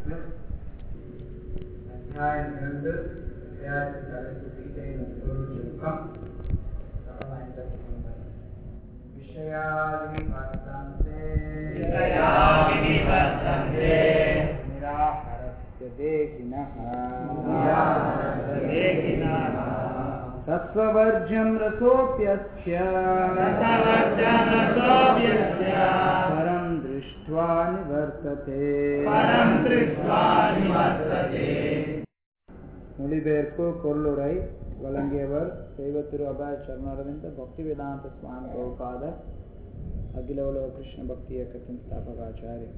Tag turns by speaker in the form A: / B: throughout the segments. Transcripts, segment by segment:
A: அத்தியாயம் இரண்டு அத்தியாயத்தின் தலைப்பு கீதையின் பொருள் சுருக்கம் விஷயாதி வர்த்தந்தே
B: விஷயாதி வர்த்தந்தே
A: நிராகரஸ்ய தேகினः
B: நிராகரஸ்ய தேகினः
A: सत्त्ववर्ज्यं रसोऽप्यस्य
B: रसवर्ज्यं रसोऽप्यस्य
A: परं दृष्ट्वा निवर्तते
B: परं दृष्ट्वा निवर्तते
A: மொழிபெயர்ப்பு பொருளுரை வழங்கியவர் தெய்வ திரு அபாய் சரணரவிந்த பக்தி வேதாந்த சுவாமி கௌபாத அகில உலக கிருஷ்ண பக்தி இயக்கத்தின் ஸ்தாபகாச்சாரி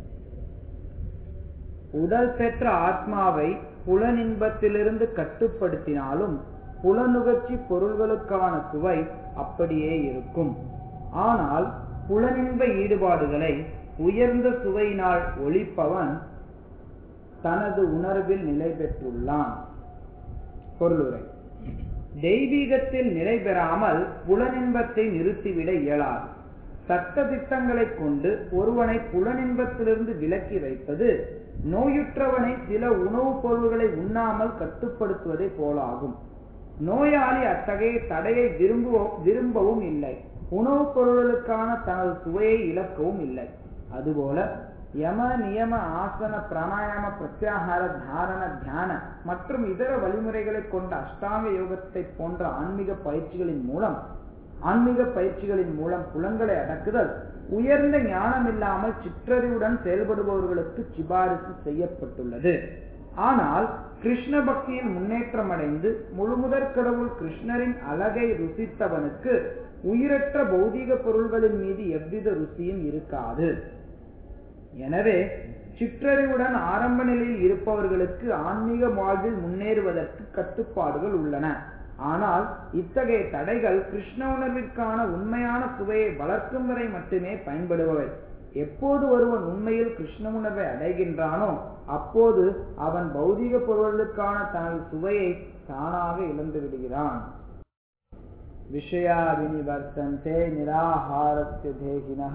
A: உடல் பெற்ற ஆத்மாவை புலனின்பத்திலிருந்து கட்டுப்படுத்தினாலும் புலனுகர்ச்சி பொருள்களுக்கான சுவை அப்படியே இருக்கும் ஆனால் புலனின்ப ஈடுபாடுகளை உயர்ந்த சுவையினால் ஒழிப்பவன் தனது உணர்வில் நிலை பெற்றுள்ளான் பொருளுரை தெய்வீகத்தில் நிலை பெறாமல் புலனின்பத்தை நிறுத்திவிட இயலாது சட்ட திட்டங்களைக் கொண்டு ஒருவனை புலனின்பத்திலிருந்து விலக்கி வைப்பது நோயுற்றவனை சில உணவுப் பொருள்களை உண்ணாமல் கட்டுப்படுத்துவதை போலாகும் நோயாளி அத்தகைய தடையை விரும்புவோ விரும்பவும் இல்லை உணவுப் பொருள்களுக்கான தனது சுவையை இழக்கவும் இல்லை அதுபோல யம நியம ஆசன பிராணாயாம பிரத்யாகார தாரண தியான மற்றும் இதர வழிமுறைகளை கொண்ட அஷ்டாங்க யோகத்தை போன்ற ஆன்மீக பயிற்சிகளின் மூலம் ஆன்மீக பயிற்சிகளின் மூலம் புலன்களை அடக்குதல் உயர்ந்த ஞானம் இல்லாமல் சிற்றறிவுடன் செயல்படுபவர்களுக்கு சிபாரிசு செய்யப்பட்டுள்ளது ஆனால் கிருஷ்ண பக்தியில் முன்னேற்றம் அடைந்து முழுமுதற் கடவுள் கிருஷ்ணரின் அழகை ருசித்தவனுக்கு உயிரற்ற பௌதீக பொருள்களின் மீது எவ்வித ருசியும் இருக்காது எனவே சிற்றறிவுடன் ஆரம்ப நிலையில் இருப்பவர்களுக்கு ஆன்மீக வாழ்வில் முன்னேறுவதற்கு கட்டுப்பாடுகள் உள்ளன ஆனால் இத்தகைய தடைகள் கிருஷ்ண உணர்விற்கான உண்மையான சுவையை வளர்க்கும் வரை மட்டுமே பயன்படுபவை எப்போது ஒருவன் உண்மையில் கிருஷ்ண உணர்வை அடைகின்றானோ அப்போது அவன் பௌதிக பொருள்களுக்கான தனது சுவையை தானாக இழந்து விடுகிறான் விஷயா வினிவர்த்தந்தே நிராகாரஸ்ய தேகினः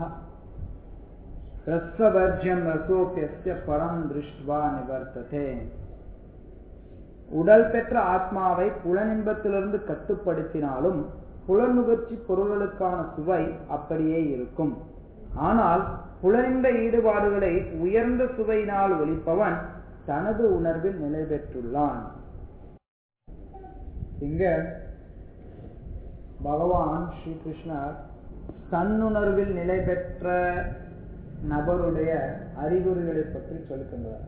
A: ரஸ்வர்ஜம் ரசோபியஸ்ய பரம் திருஷ்டுவா நிவர்த்ததே உடல் பெற்ற ஆத்மாவை புலனின்பத்திலிருந்து கட்டுப்படுத்தினாலும் புலனுகர்ச்சி பொருள்களுக்கான சுவை அப்படியே இருக்கும் ஆனால் புலனின்ப ஈடுபாடுகளை உயர்ந்த சுவையினால் ஒழிப்பவன் தனது உணர்வில் நிலை பெற்றுள்ளான் இங்க பகவான் ஸ்ரீ கிருஷ்ணர் தன்னுணர்வில் நிலை பெற்ற நபருடைய அறிகுறிகளை பற்றி சொல்லுகின்றார்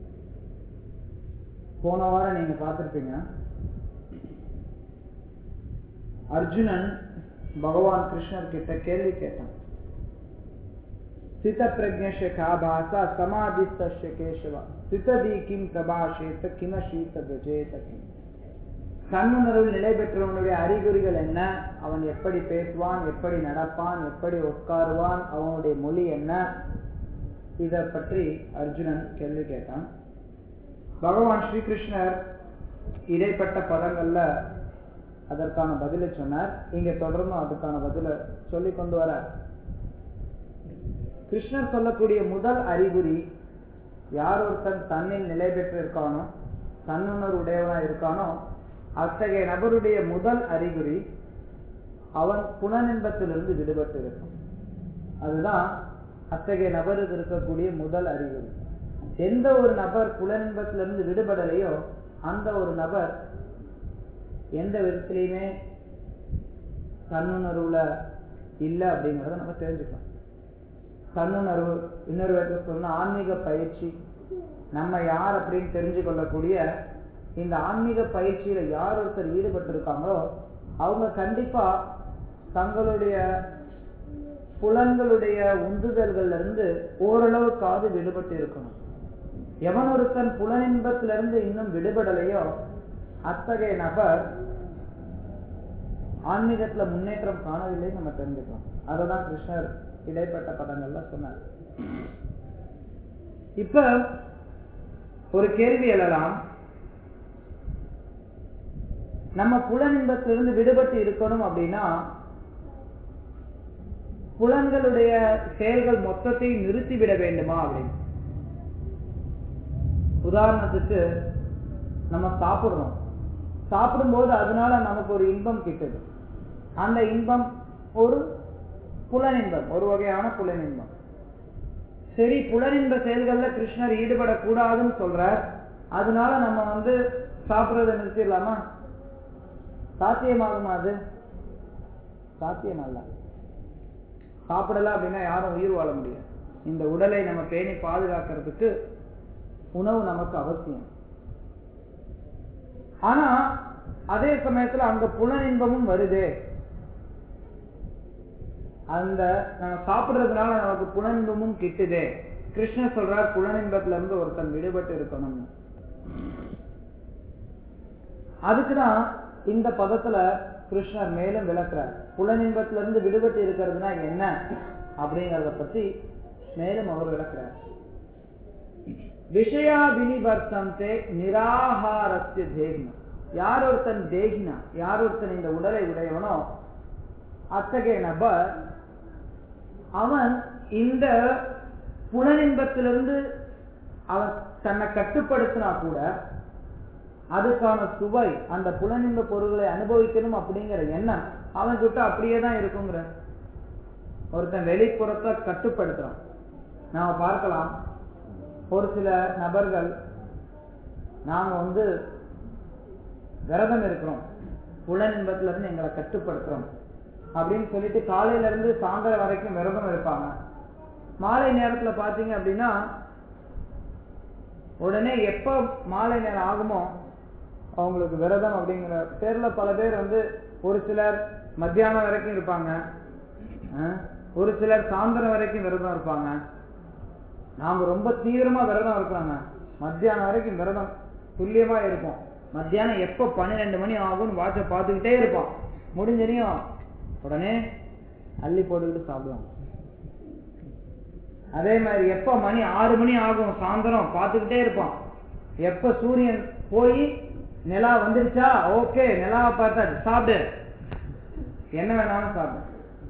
A: போன வாரம் நீங்க பார்த்திருப்பீங்க அர்ஜுனன் பகவான் கிருஷ்ணர் கிட்ட கேள்வி கேட்டான் சித பிரஜ்ஞ கா பாசா சமாதிஸ்தஸ்ய கேசவா சிததி கிம் பிரபாஷேத்த கிமஷீத கஜேத கிம் கண்ணுணர்வில் நிலை பெற்றவனுடைய அறிகுறிகள் என்ன அவன் எப்படி பேசுவான் எப்படி நடப்பான் எப்படி உட்காருவான் அவனுடைய மொழி என்ன இதை பற்றி அர்ஜுனன் கேள்வி கேட்டான் பகவான் ஸ்ரீகிருஷ்ணர் இடைப்பட்ட பதங்கள்ல அதற்கான பதிலை சொன்னார் இங்க தொடர்ந்து அதுக்கான பதிலை சொல்லி கொண்டு வர கிருஷ்ணர் சொல்லக்கூடிய முதல் அறிகுறி யார் ஒருத்தன் தன்னில் நிலை பெற்று இருக்கானோ தன்னுணர் உடையவனா இருக்கானோ அத்தகைய நபருடைய முதல் அறிகுறி அவன் புலனின்பத்திலிருந்து விடுபட்டு இருக்கும் அதுதான் அத்தகைய நபருக்கு இருக்கக்கூடிய முதல் அறிகுறி எந்த ஒரு நபர் புலனின்பத்திலிருந்து விடுபடலையோ அந்த ஒரு நபர் எந்த விதத்திலையுமே தன்னுணர்வுல இல்லை அப்படிங்கிறத நம்ம தெரிஞ்சுக்கலாம் தன்னுணர்வு இன்னொரு விதத்தில் சொன்னா ஆன்மீக பயிற்சி நம்ம யார் அப்படின்னு தெரிஞ்சு கொள்ளக்கூடிய இந்த ஆன்மீக பயிற்சியில யார் ஒருத்தர் ஈடுபட்டு இருக்காங்களோ அவங்க கண்டிப்பா தங்களுடைய புலன்களுடைய உந்துதல்கள்ல இருந்து ஓரளவுக்காவது விடுபட்டு இருக்கணும் எவன் ஒருத்தன் புலனின்பத்திலிருந்து இன்னும் விடுபடலையோ அத்தகைய நபர் ஆன்மீகத்துல முன்னேற்றம் காணவில்லை நம்ம தெரிஞ்சுக்கலாம் அததான் கிருஷ்ணர் இடைப்பட்ட பதங்கள்ல சொன்னார் இப்ப ஒரு கேள்வி எழலாம் நம்ம புலனின்பத்திலிருந்து விடுபட்டு இருக்கணும் அப்படின்னா புலன்களுடைய செயல்கள் மொத்தத்தை நிறுத்திவிட வேண்டுமா அப்படின்னு உதாரணத்துக்கு நம்ம சாப்பிடுறோம் சாப்பிடும்போது அதனால நமக்கு ஒரு இன்பம் கிட்டுது அந்த இன்பம் ஒரு புலனின்பம் ஒரு வகையான புலனின்பம் சரி புலனின்ப செயல்கள்ல கிருஷ்ணர் ஈடுபடக்கூடாதுன்னு சொல்றார் அதனால நம்ம வந்து சாப்பிடுறதை நிறுத்திடலாமா சாத்தியமாகுமா அது சாத்தியம் அல்ல சாப்பிடல அப்படின்னா யாரும் உயிர் வாழ முடியாது இந்த உடலை நம்ம பேணி பாதுகாக்கிறதுக்கு உணவு நமக்கு அவசியம் ஆனா அதே சமயத்துல அங்க புலனின்பமும் வருதே அந்த நம்ம சாப்பிடுறதுனால நமக்கு புலனின்பமும் கிட்டுதே கிருஷ்ணர் சொல்றார் புலனின்பத்துல இருந்து ஒருத்தன் விடுபட்டு இருக்கணும் அதுக்குதான் இந்த பதத்துல கிருஷ்ணர் மேலும் விளக்குறார் புலனின்பத்துல இருந்து விடுபட்டு இருக்கிறதுனா என்ன அப்படிங்கறத பத்தி மேலும் அவர் விளக்குறார் விஷயா வினிவர்த்தந்தே நிராகாரத்திய தேகினா யார் ஒருத்தன் தேகினா யார் ஒருத்தன் இந்த உடலை உடையவனோ அத்தகைய நபர் அவன் இந்த புலனின்பத்திலிருந்து அவன் தன்னை கட்டுப்படுத்தினா கூட அதுக்கான சுவை அந்த புலனின்ப பொருள்களை அனுபவிக்கணும் அப்படிங்கிற எண்ணம் அவன் கிட்ட அப்படியே தான் இருக்குங்கிற ஒருத்தன் வெளிப்புறத்தை கட்டுப்படுத்துறான் நாம பார்க்கலாம் ஒரு சில நபர்கள் நாங்க வந்து விரதம் இருக்கிறோம் புலனின்பத்துல இருந்து எங்களை கட்டுப்படுத்துறோம் அப்படின்னு சொல்லிட்டு காலையில இருந்து சாயந்தரம் வரைக்கும் விரதம் இருப்பாங்க மாலை நேரத்துல பாத்தீங்க அப்படின்னா உடனே எப்ப மாலை நேரம் ஆகுமோ அவங்களுக்கு விரதம் அப்படிங்கிற பேர்ல பல பேர் வந்து ஒரு சிலர் மத்தியானம் வரைக்கும் இருப்பாங்க அஹ், ஒரு சிலர் சாயந்தரம் வரைக்கும் விரதம் இருப்பாங்க நாம ரொம்ப தீவிரமா விரதம் இருக்கிறோங்க மத்தியானம் வரைக்கும் விரதம் துல்லியமா இருப்போம் மத்தியானம் எப்ப பன்னிரெண்டு மணி ஆகும்னு வாட்சை பார்த்துக்கிட்டே இருப்போம் முடிஞ்சனையும் உடனே அள்ளி போட்டுக்கிட்டு சாப்பிடுவோம் அதே மாதிரி எப்ப மணி ஆறு மணி ஆகும் சாயந்தரம் பார்த்துக்கிட்டே இருப்பான் எப்ப சூரியன் போய் நிலா வந்துருச்சா ஓகே நிலாவை பார்த்தா சாப்பிடு என்ன வேணாலும் சாப்பிடு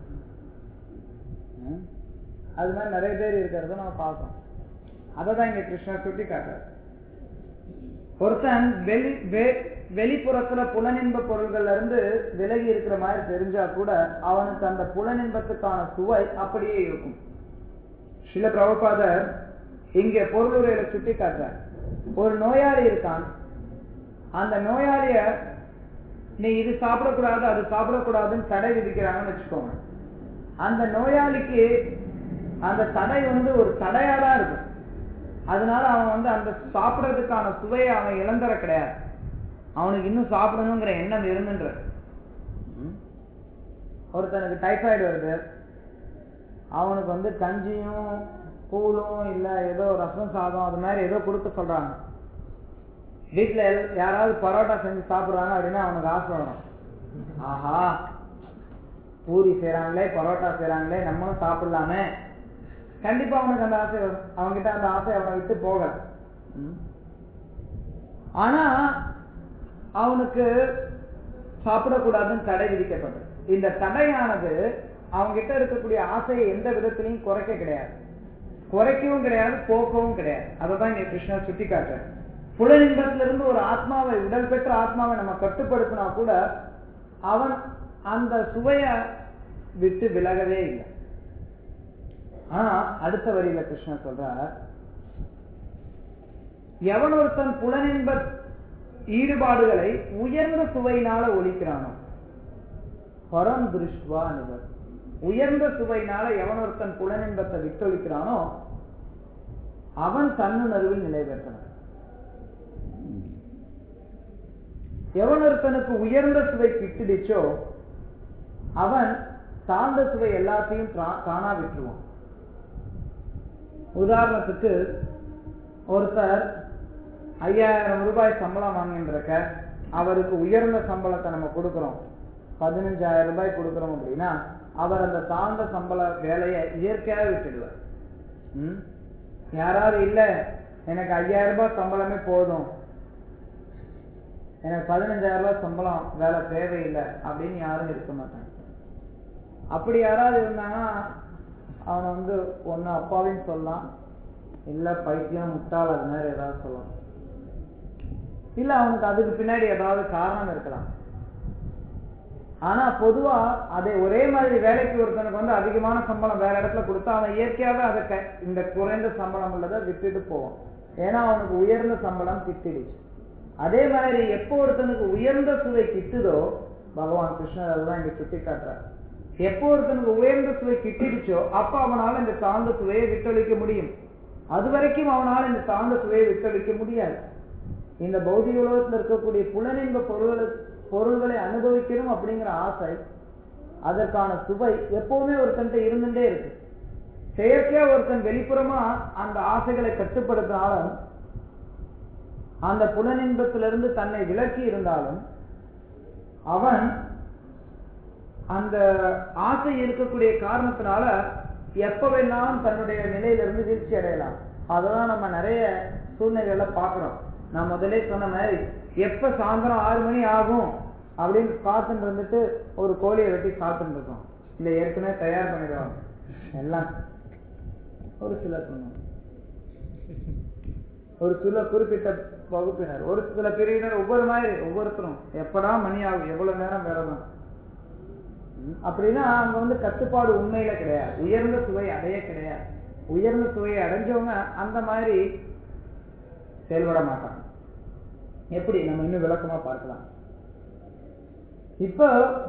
A: ம்? அது மாதிரி நிறைய பேர் இருக்கிறத நம்ம பார்க்கோம் அதை தான் இங்க கிருஷ்ணர் சுட்டி காட்டுறாரு ஒருத்தன் வெளி வெ- வெளிப்புறத்துல புலனின்ப பொருள்கள்ல இருந்து விலகி இருக்கிற மாதிரி தெரிஞ்சா கூட அவனுக்கு அந்த புலனின்பத்துக்கான சுவை அப்படியே இருக்கும் சில பிரபுபாதர் இங்க பொருளுரையில சுட்டி காட்டுறார் ஒரு நோயாளி இருக்கான் அந்த நோயாளிய நீ இது சாப்பிடக்கூடாது அது சாப்பிடக்கூடாதுன்னு தடை விதிக்கிறாங்கன்னு வச்சுக்கோங்க அந்த நோயாளிக்கு அந்த தடை வந்து ஒரு தடையா தான் இருக்கும் அதனால அவன் வந்து அந்த சாப்பிடறதுக்கான சுவையை அவன் இழந்துற கிடையாது அவனுக்கு இன்னும் சாப்பிடணுங்கிற எண்ணம் இருந்துன்ற ஒருத்தனுக்கு டைஃபாய்டு வருது அவனுக்கு வந்து கஞ்சியும் கூழும் இல்ல ஏதோ ரசம் சாதம் அது மாதிரி ஏதோ கொடுக்க சொல்றாங்க வீட்டுல எல்- யாராவது பரோட்டா செஞ்சு சாப்பிடுறாங்க அப்படின்னா அவனுக்கு ஆசை வரும் ஆஹா பூரி செய்றாங்களே பரோட்டா செய்றாங்களே நம்மளும் சாப்பிடலாமே கண்டிப்பா அவனுக்கு அந்த ஆசை வரும் அவன்கிட்ட அந்த ஆசை அவனை விட்டு போகல ம். ஆனா அவனுக்கு சாப்பிடக்கூடாதுன்னு தடை விதிக்கப்பட்டது இந்த தடையானது அவன்கிட்ட இருக்கக்கூடிய ஆசையை எந்த விதத்திலையும் குறைக்க கிடையாது குறைக்கவும் கிடையாது போக்கவும் கிடையாது அதை தான் இங்க கிருஷ்ணர் சுட்டி காட்டுறார் புலனின்பத்திலிருந்து ஒரு ஆத்மாவை உடல் பெற்ற ஆத்மாவை நம்ம கட்டுப்படுத்தினா கூட அவன் அந்த சுவைய விட்டு விலகவே இல்லை ஆனா அடுத்த வரியில கிருஷ்ணர் சொல்றார் எவன் ஒருத்தன் புலனின்ப ஈடுபாடுகளை உயர்ந்த சுவையினால ஒழிக்கிறானோ பரம் திருஷ்வா நிவர் உயர்ந்த சுவையினால எவன் ஒருத்தன் புலனின்பத்தை விட்டொழிக்கிறானோ அவன் தன்னுணர்வில் நிலை பெற்றவன் எவன் ஒருத்தனுக்கு உயர்ந்த சுவை கிட்டுடுச்சோ அவன் தாழ்ந்த சுவை எல்லாத்தையும் தா- தானா விட்டுருவான் உதாரணத்துக்கு ஒருத்தர் ஐயாயிரம் ரூபாய் சம்பளம் வாங்கின்றக்க அவருக்கு உயர்ந்த சம்பளத்தை நம்ம கொடுக்கிறோம் பதினஞ்சாயிரம் ரூபாய் கொடுக்கிறோம் அப்படின்னா அவர் அந்த தாழ்ந்த சம்பள வேலையை இயற்கையாக விட்டுடுவார் ம்? யாராவது இல்ல எனக்கு ஐயாயிரம் ரூபாய் சம்பளமே போதும் எனக்கு பதினஞ்சாயிரம் ரூபாய் சம்பளம் வேலை தேவையில்லை அப்படின்னு யாரும் இருக்க மாட்டாங்க அப்படி யாராவது இருந்தாங்கன்னா அவனை வந்து ஒண்ணு அப்பாவையும் சொல்லலாம் இல்ல பைத்தியம் முட்டாள் அது மாதிரி ஏதாவது சொல்லலாம் இல்ல அவனுக்கு அதுக்கு பின்னாடி ஏதாவது காரணம் இருக்கலாம் ஆனா பொதுவா அதை ஒரே மாதிரி வேலைக்கு ஒருத்தனுக்கு வந்து அதிகமான சம்பளம் வேற இடத்துல கொடுத்தா அவன் இயற்கையாவே அதை க- இந்த குறைந்த சம்பளம் உள்ளதை விட்டுட்டு போவான் ஏன்னா அவனுக்கு உயர்ந்த சம்பளம் கிட்டிடுச்சு அதே மாதிரி எப்போ ஒருத்தனுக்கு உயர்ந்த சுவை கிட்டுதோ பகவான் கிருஷ்ணர் அதுதான் இங்க சுட்டி காட்டுறார் எப்போ ஒருத்தனுக்கு உயர்ந்த சுவை கிட்டிடுச்சோ அப்ப அவனால இந்த தாழ்ந்த சுவையை விட்டொழிக்க முடியும் அது வரைக்கும் அவனால இந்த தாழ்ந்த சுவையை விட்டொழிக்க முடியாது இந்த பௌதிக உலகத்துல இருக்கக்கூடிய புலனின்ப பொருள்களை பொருள்களை அனுபவிக்கணும் அப்படிங்கிற ஆசை அதற்கான சுவை எப்பவுமே ஒருத்தன்ட்ட இருந்துட்டே இருக்கு செயற்கையா ஒருத்தன் வெளிப்புறமா அந்த ஆசைகளை கட்டுப்படுத்தினாலும் அந்த புலனின்பத்திலிருந்து தன்னை விலக்கி இருந்தாலும் அவன் அந்த ஆசை இருக்கக்கூடிய காரணத்தினால எப்ப வேணாலும் தன்னுடைய நிலையிலிருந்து வீழ்ச்சி அடையலாம் அதெல்லாம் நம்ம நிறைய சூழ்நிலைகளை பார்க்கிறோம் நான் முதல்ல சொன்ன மாதிரி எப்ப சாயந்தரம் ஆறு மணி ஆகும் அப்படின்னு காத்துட்டு இருந்துட்டு ஒரு கோழியை வெட்டி சாப்பிட்டு இருக்கோம் இல்ல ஏற்கனவே தயார் பண்ணிடுவாங்க எல்லாம் ஒரு சிலர் பண்ணுவாங்க ஒரு சில குறிப்பிட்ட வகுப்பினர் ஒரு சில பிரிவினர் ஒவ்வொரு மாதிரி ஒவ்வொருத்தரும் எப்படா மணி ஆகும் எவ்வளவு நேரம் வேலை தான் ம், அப்படின்னா அங்க வந்து கட்டுப்பாடு உண்மையில கிடையாது உயர்ந்த சுவை அடைய கிடையாது உயர்ந்த சுவையை அடைஞ்சவங்க அந்த மாதிரி செயல்பட மாட்டாங்க எப்படி நம்ம இன்னும் விளக்கமா பார்க்கலாம் இப்போ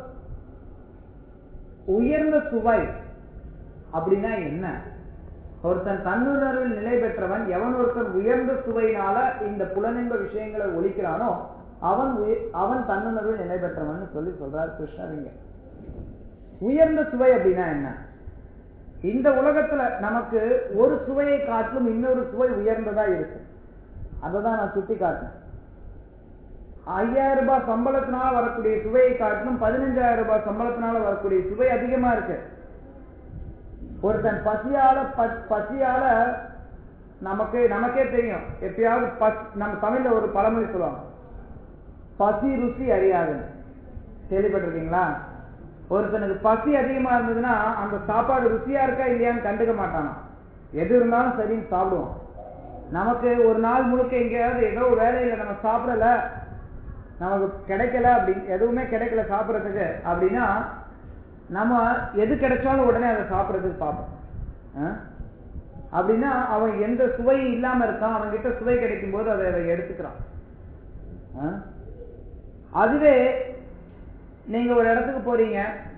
A: உயர்ந்த சுவை அப்படின்னா என்ன ஒருத்தன் தன்னுணர்வில் நிலை பெற்றவன் எவன் ஒருத்தன் உயர்ந்த சுவையினால இந்த புலனின்ப விஷயங்களை ஒழிக்கிறானோ அவன் உய- அவன் தன்னுணர்வில் நிலை பெற்றவன் சொல்லி சொல்றார் கிருஷ்ணர் இங்க உயர்ந்த சுவை அப்படின்னா என்ன இந்த உலகத்துல நமக்கு ஒரு சுவையை காட்டிலும் இன்னொரு சுவை உயர்ந்ததா இருக்கு அதை தான் நான் சுட்டி காட்டினேன் ஐயாயிரம் ரூபாய் சம்பளத்தினால வரக்கூடிய சுவையை காட்டிலும் பதினஞ்சாயிரம் ரூபாய் சம்பளத்தினால வரக்கூடிய சுவை அதிகமா இருக்கு ஒருத்தன் பசியால ப- பசியால நமக்கு நமக்கே தெரியும் எப்பயாவது பஸ் நம்ம தமிழ்ல ஒரு பழமொழி சொல்லுவாங்க பசி ருசி அறியாது கேள்விப்பட்டிருக்கீங்களா ஒருத்தனுக்கு பசி அதிகமா இருந்ததுன்னா அந்த சாப்பாடு ருசியா இருக்கா இல்லையான்னு கண்டுக்க மாட்டானா எது இருந்தாலும் சரின்னு சாப்பிடுவோம் நமக்கு ஒரு நாள் முழுக்க எங்கேயாவது ஏதோ வேலையில நம்ம சாப்பிடல நமக்கு கிடைக்கல அப்படி எதுவுமே கிடைக்கல சாப்பிடறதுக்கு அப்படின்னா நம்ம எது கிடைச்சாலும் உடனே அதை சாப்பிடறதுக்கு பார்ப்போம் ஆ? அப்படின்னா அவன் எந்த சுவையும் இல்லாம இருக்கான் அவன் கிட்ட சுவை கிடைக்கும் போது அதை அதை எடுத்துக்கிறான் ஆ? அதுவே நீங்க ஒரு இடத்துக்கு போறீங்க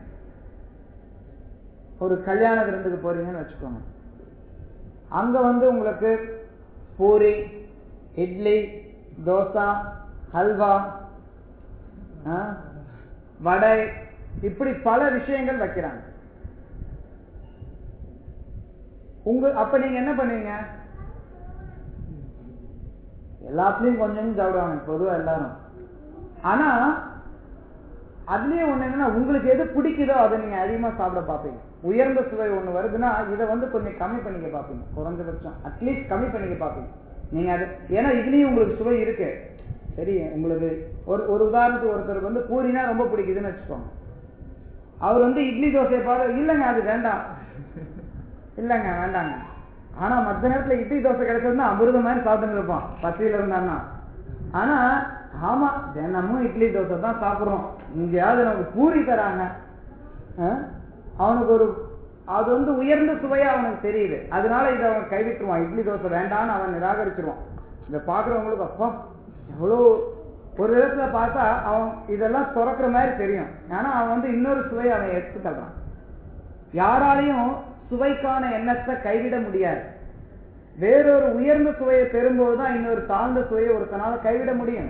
A: ஒரு கல்யாண விருந்துக்கு போறீங்கன்னு வச்சுக்கோங்க அங்க வந்து உங்களுக்கு பூரி இட்லி தோசை ஹல்வா ஆ, வடை இப்படி பல விஷயங்கள் வைக்கிறாங்க உங்க அப்ப நீங்க என்ன பண்ணுவீங்க எல்லாத்துலயும் கொஞ்சம் கொஞ்சம் சாப்பிடுவாங்க பொதுவா எல்லாரும் ஆனா அதுலயும் ஒண்ணு என்னன்னா உங்களுக்கு எது பிடிக்குதோ அதை நீங்க அதிகமா சாப்பிட பார்ப்பீங்க உயர்ந்த சுவை ஒண்ணு வருதுன்னா இதை வந்து கொஞ்சம் கம்மி பண்ணிக்க பார்ப்பீங்க குறைஞ்சபட்சம் அட்லீஸ்ட் கம்மி பண்ணிக்க பார்ப்பீங்க நீங்க அது ஏன்னா இதுலயும் உங்களுக்கு சுவை இருக்கு சரி உங்களுக்கு ஒரு ஒரு உதாரணத்துக்கு ஒருத்தருக்கு வந்து பூரினா ரொம்ப பிடிக்குதுன்னு வச்சுக்கோங்க அவர் வந்து இட்லி தோசையை பார்த்து இல்லைங்க அது வேண்டாம் இல்லைங்க வேண்டாங்க ஆனா மத்த நேரத்துல இட்லி தோசை கிடைச்சதுன்னா அமிர்தம் மாதிரி சாப்பிட்டு இருப்பான் பசியில இருந்தான்னா ஆனா ஆமா தினமும் இட்லி தோசை தான் சாப்பிடுறோம் இங்கேயாவது நமக்கு பூரி தராங்க ஆ? அவனுக்கு ஒரு அது வந்து உயர்ந்த சுவையா அவனுக்கு தெரியுது அதனால இதை அவன் கைவிட்டுருவான் இட்லி தோசை வேண்டான்னு அவன் நிராகரிச்சிருவான் இதை பாக்குறவங்களுக்கு அப்பா எவ்வளோ ஒரு விதத்துல பார்த்தா அவன் இதெல்லாம் துறக்கிற மாதிரி தெரியும் ஆனா அவன் வந்து இன்னொரு சுவையை அவன் எடுத்து தள்ளுறான் யாராலையும் சுவைக்கான எண்ணத்தை கைவிட முடியாது வேறொரு உயர்ந்த சுவையை பெறும்போது தான் இன்னொரு தாழ்ந்த சுவையை ஒருத்தனால கைவிட முடியும்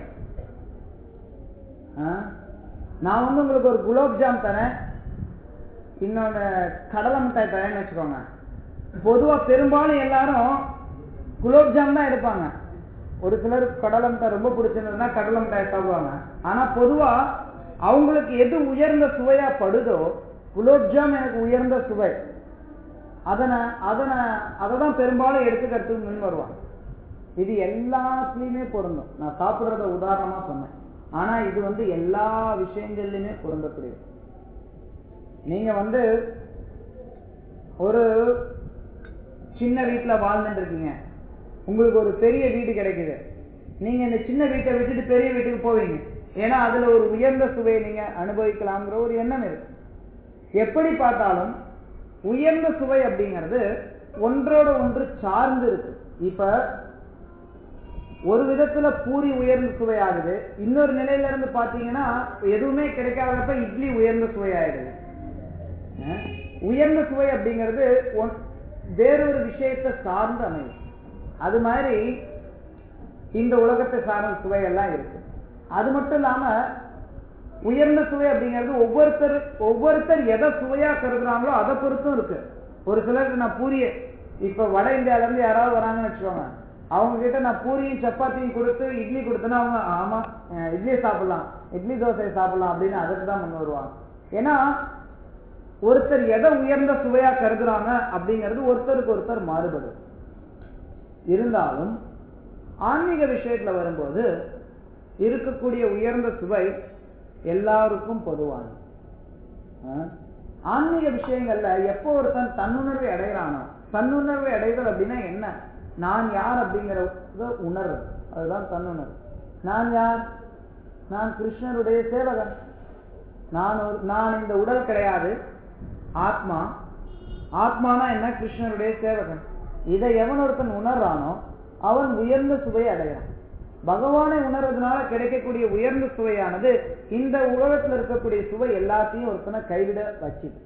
A: ஆ? நான் வந்து உங்களுக்கு ஒரு குலோப் ஜாம் தரேன் இன்னொன்னு கடலை மிட்டாய் தரேன்னு வச்சுக்கோங்க பொதுவா பெரும்பாலும் எல்லாரும் குலோப் ஜாம் தான் எடுப்பாங்க ஒரு சிலர் கடலை மிட்டாய் ரொம்ப பிடிச்சிருந்ததுன்னா கடலை மிட்டாய் சாப்பிடுவாங்க ஆனா பொதுவா அவங்களுக்கு எது உயர்ந்த சுவையா படுதோ குலோப் ஜாம் எனக்கு உயர்ந்த சுவை அதனை அதனை அதை தான் பெரும்பாலும் எடுத்துக்கிறதுக்கு முன் வருவாங்க இது எல்லாத்துலயுமே பொருந்தும் நான் சாப்பிடுறத உதாரணமா சொன்னேன் ஆனா இது வந்து எல்லா விஷயங்கள்லயுமே பொருந்தக்கூடியது நீங்க வந்து ஒரு சின்ன வீட்டுல வாழ்ந்துட்டு இருக்கீங்க உங்களுக்கு ஒரு பெரிய வீடு கிடைக்குது நீங்க இந்த சின்ன வீட்டை விட்டுட்டு பெரிய வீட்டுக்கு போவீங்க ஏன்னா அதுல ஒரு உயர்ந்த சுவையை நீங்க அனுபவிக்கலாம்ங்கிற ஒரு எண்ணம் இருக்கு எப்படி பார்த்தாலும் உயர்ந்த சுவை அப்படிங்கிறது ஒன்றோட ஒன்று சார்ந்து இருக்கு இப்ப ஒரு விதத்துல பூரி உயர்ந்த சுவை ஆகுது இன்னொரு நிலையில இருந்து பாத்தீங்கன்னா எதுவுமே கிடைக்காதப்ப இட்லி உயர்ந்த சுவை ஆயிடுது அஹ் உயர்ந்த சுவை அப்படிங்கிறது ஒன்- வேறொரு விஷயத்தை சார்ந்து அமையும் அது மாதிரி இந்த உலகத்தை சார்ந்த சுவையெல்லாம் இருக்கு அது மட்டும் இல்லாம உயர்ந்த சுவை அப்படிங்கிறது ஒவ்வொருத்தர் ஒவ்வொருத்தர் எதை சுவையா கருதுறாங்களோ அதை பொறுத்தும் இருக்கு ஒரு சிலருக்கு நான் பூரிய இப்ப வட இந்தியால இருந்து யாராவது வராங்கன்னு வச்சுக்கோங்க அவங்க கிட்ட நான் பூரியும் சப்பாத்தியும் கொடுத்து இட்லி கொடுத்தேன்னா அவங்க ஆமா அஹ் இட்லியை சாப்பிடலாம் இட்லி தோசையை சாப்பிடலாம் அப்படின்னு அதுக்கு தான் முன் வருவாங்க ஏன்னா ஒருத்தர் எதை உயர்ந்த சுவையா கருதுறாங்க அப்படிங்கிறது ஒருத்தருக்கு ஒருத்தர் மாறுபடும் இருந்தாலும் ஆன்மீக விஷயத்துல வரும்போது இருக்கக்கூடிய உயர்ந்த சுவை எல்லாருக்கும் பொதுவானது ஆஹ் ஆன்மீக விஷயங்கள்ல எப்போ ஒருத்தன் தன்னுணர்வை அடைகிறானோ தன்னுணர்வை அடைதல் அப்படின்னா என்ன நான் யார் அப்படிங்கிறத உணர்வு அதுதான் தன்னுணர்வு நான் யார் நான் கிருஷ்ணருடைய சேவகன் நான் ஒரு நான் இந்த உடல் கிடையாது ஆத்மா ஆத்மானா என்ன கிருஷ்ணருடைய சேவகன் இதை எவன் ஒருத்தன் உணர்றானோ அவன் உயர்ந்த சுவை அடைகிறான் பகவானை உணர்றதுனால கிடைக்கக்கூடிய உயர்ந்த சுவையானது இந்த உலகத்துல இருக்கக்கூடிய சுவை எல்லாத்தையும் ஒருத்தனை கைவிட வச்சுது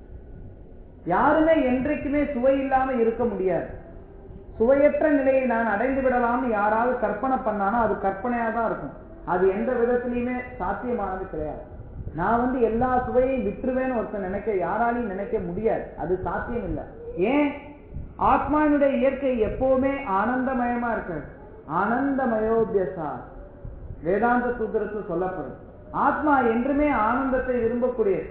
A: யாருமே என்றைக்குமே சுவை இல்லாம இருக்க முடியாது சுவையற்ற நிலையை நான் அடைந்து விடலாம்னு யாராவது கற்பனை பண்ணானோ அது கற்பனையா தான் இருக்கும் அது எந்த விதத்திலையுமே சாத்தியமானது கிடையாது நான் வந்து எல்லா சுவையையும் விட்டுருவேன்னு ஒருத்தன் நினைக்க யாராலையும் நினைக்க முடியாது அது சாத்தியம் இல்லை ஏன் ஆத்மாவினுடைய இயற்கை எப்பவுமே ஆனந்தமயமா இருக்கு ஆனந்தமயோபியசா வேதாந்த சூத்திரத்தில் சொல்லப்படும் ஆத்மா என்றுமே ஆனந்தத்தை விரும்பக்கூடியது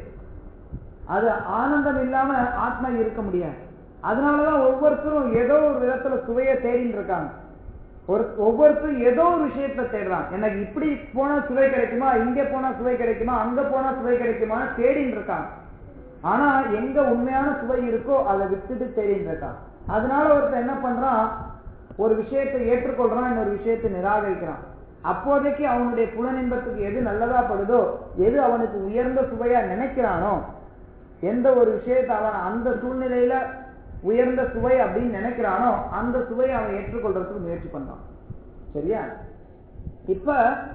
A: அது ஆனந்தம் இல்லாம ஆத்மா இருக்க முடியாது அதனாலதான் ஒவ்வொருத்தரும் ஏதோ ஒரு விதத்துல சுவையை தேடிட்டு இருக்காங்க ஒரு ஒவ்வொருத்தரும் ஏதோ ஒரு விஷயத்துல தேடுறான் எனக்கு இப்படி போனா சுவை கிடைக்குமா இங்க போனா சுவை கிடைக்குமா அங்க போனா சுவை கிடைக்குமா தேடின்னு இருக்காங்க ஆனா எங்க உண்மையான சுவை இருக்கோ அதை விட்டுட்டு தேடின்னு இருக்கான் அதனால ஒருத்தன் என்ன பண்றான் ஒரு விஷயத்தை ஏற்றுக்கொள்றான் இன்னொரு விஷயத்தை நிராகரிக்கிறான் அப்போதைக்கு அவனுடைய புலனின்பத்துக்கு எது நல்லதா படுதோ எது அவனுக்கு உயர்ந்த சுவையா நினைக்கிறானோ எந்த ஒரு விஷயத்தை அவன் அந்த சூழ்நிலையில உயர்ந்த சுவை அப்படின்னு நினைக்கிறானோ அந்த சுவையை அவன் ஏற்றுக்கொள்றதுக்கு முயற்சி பண்றான் சரியா இப்ப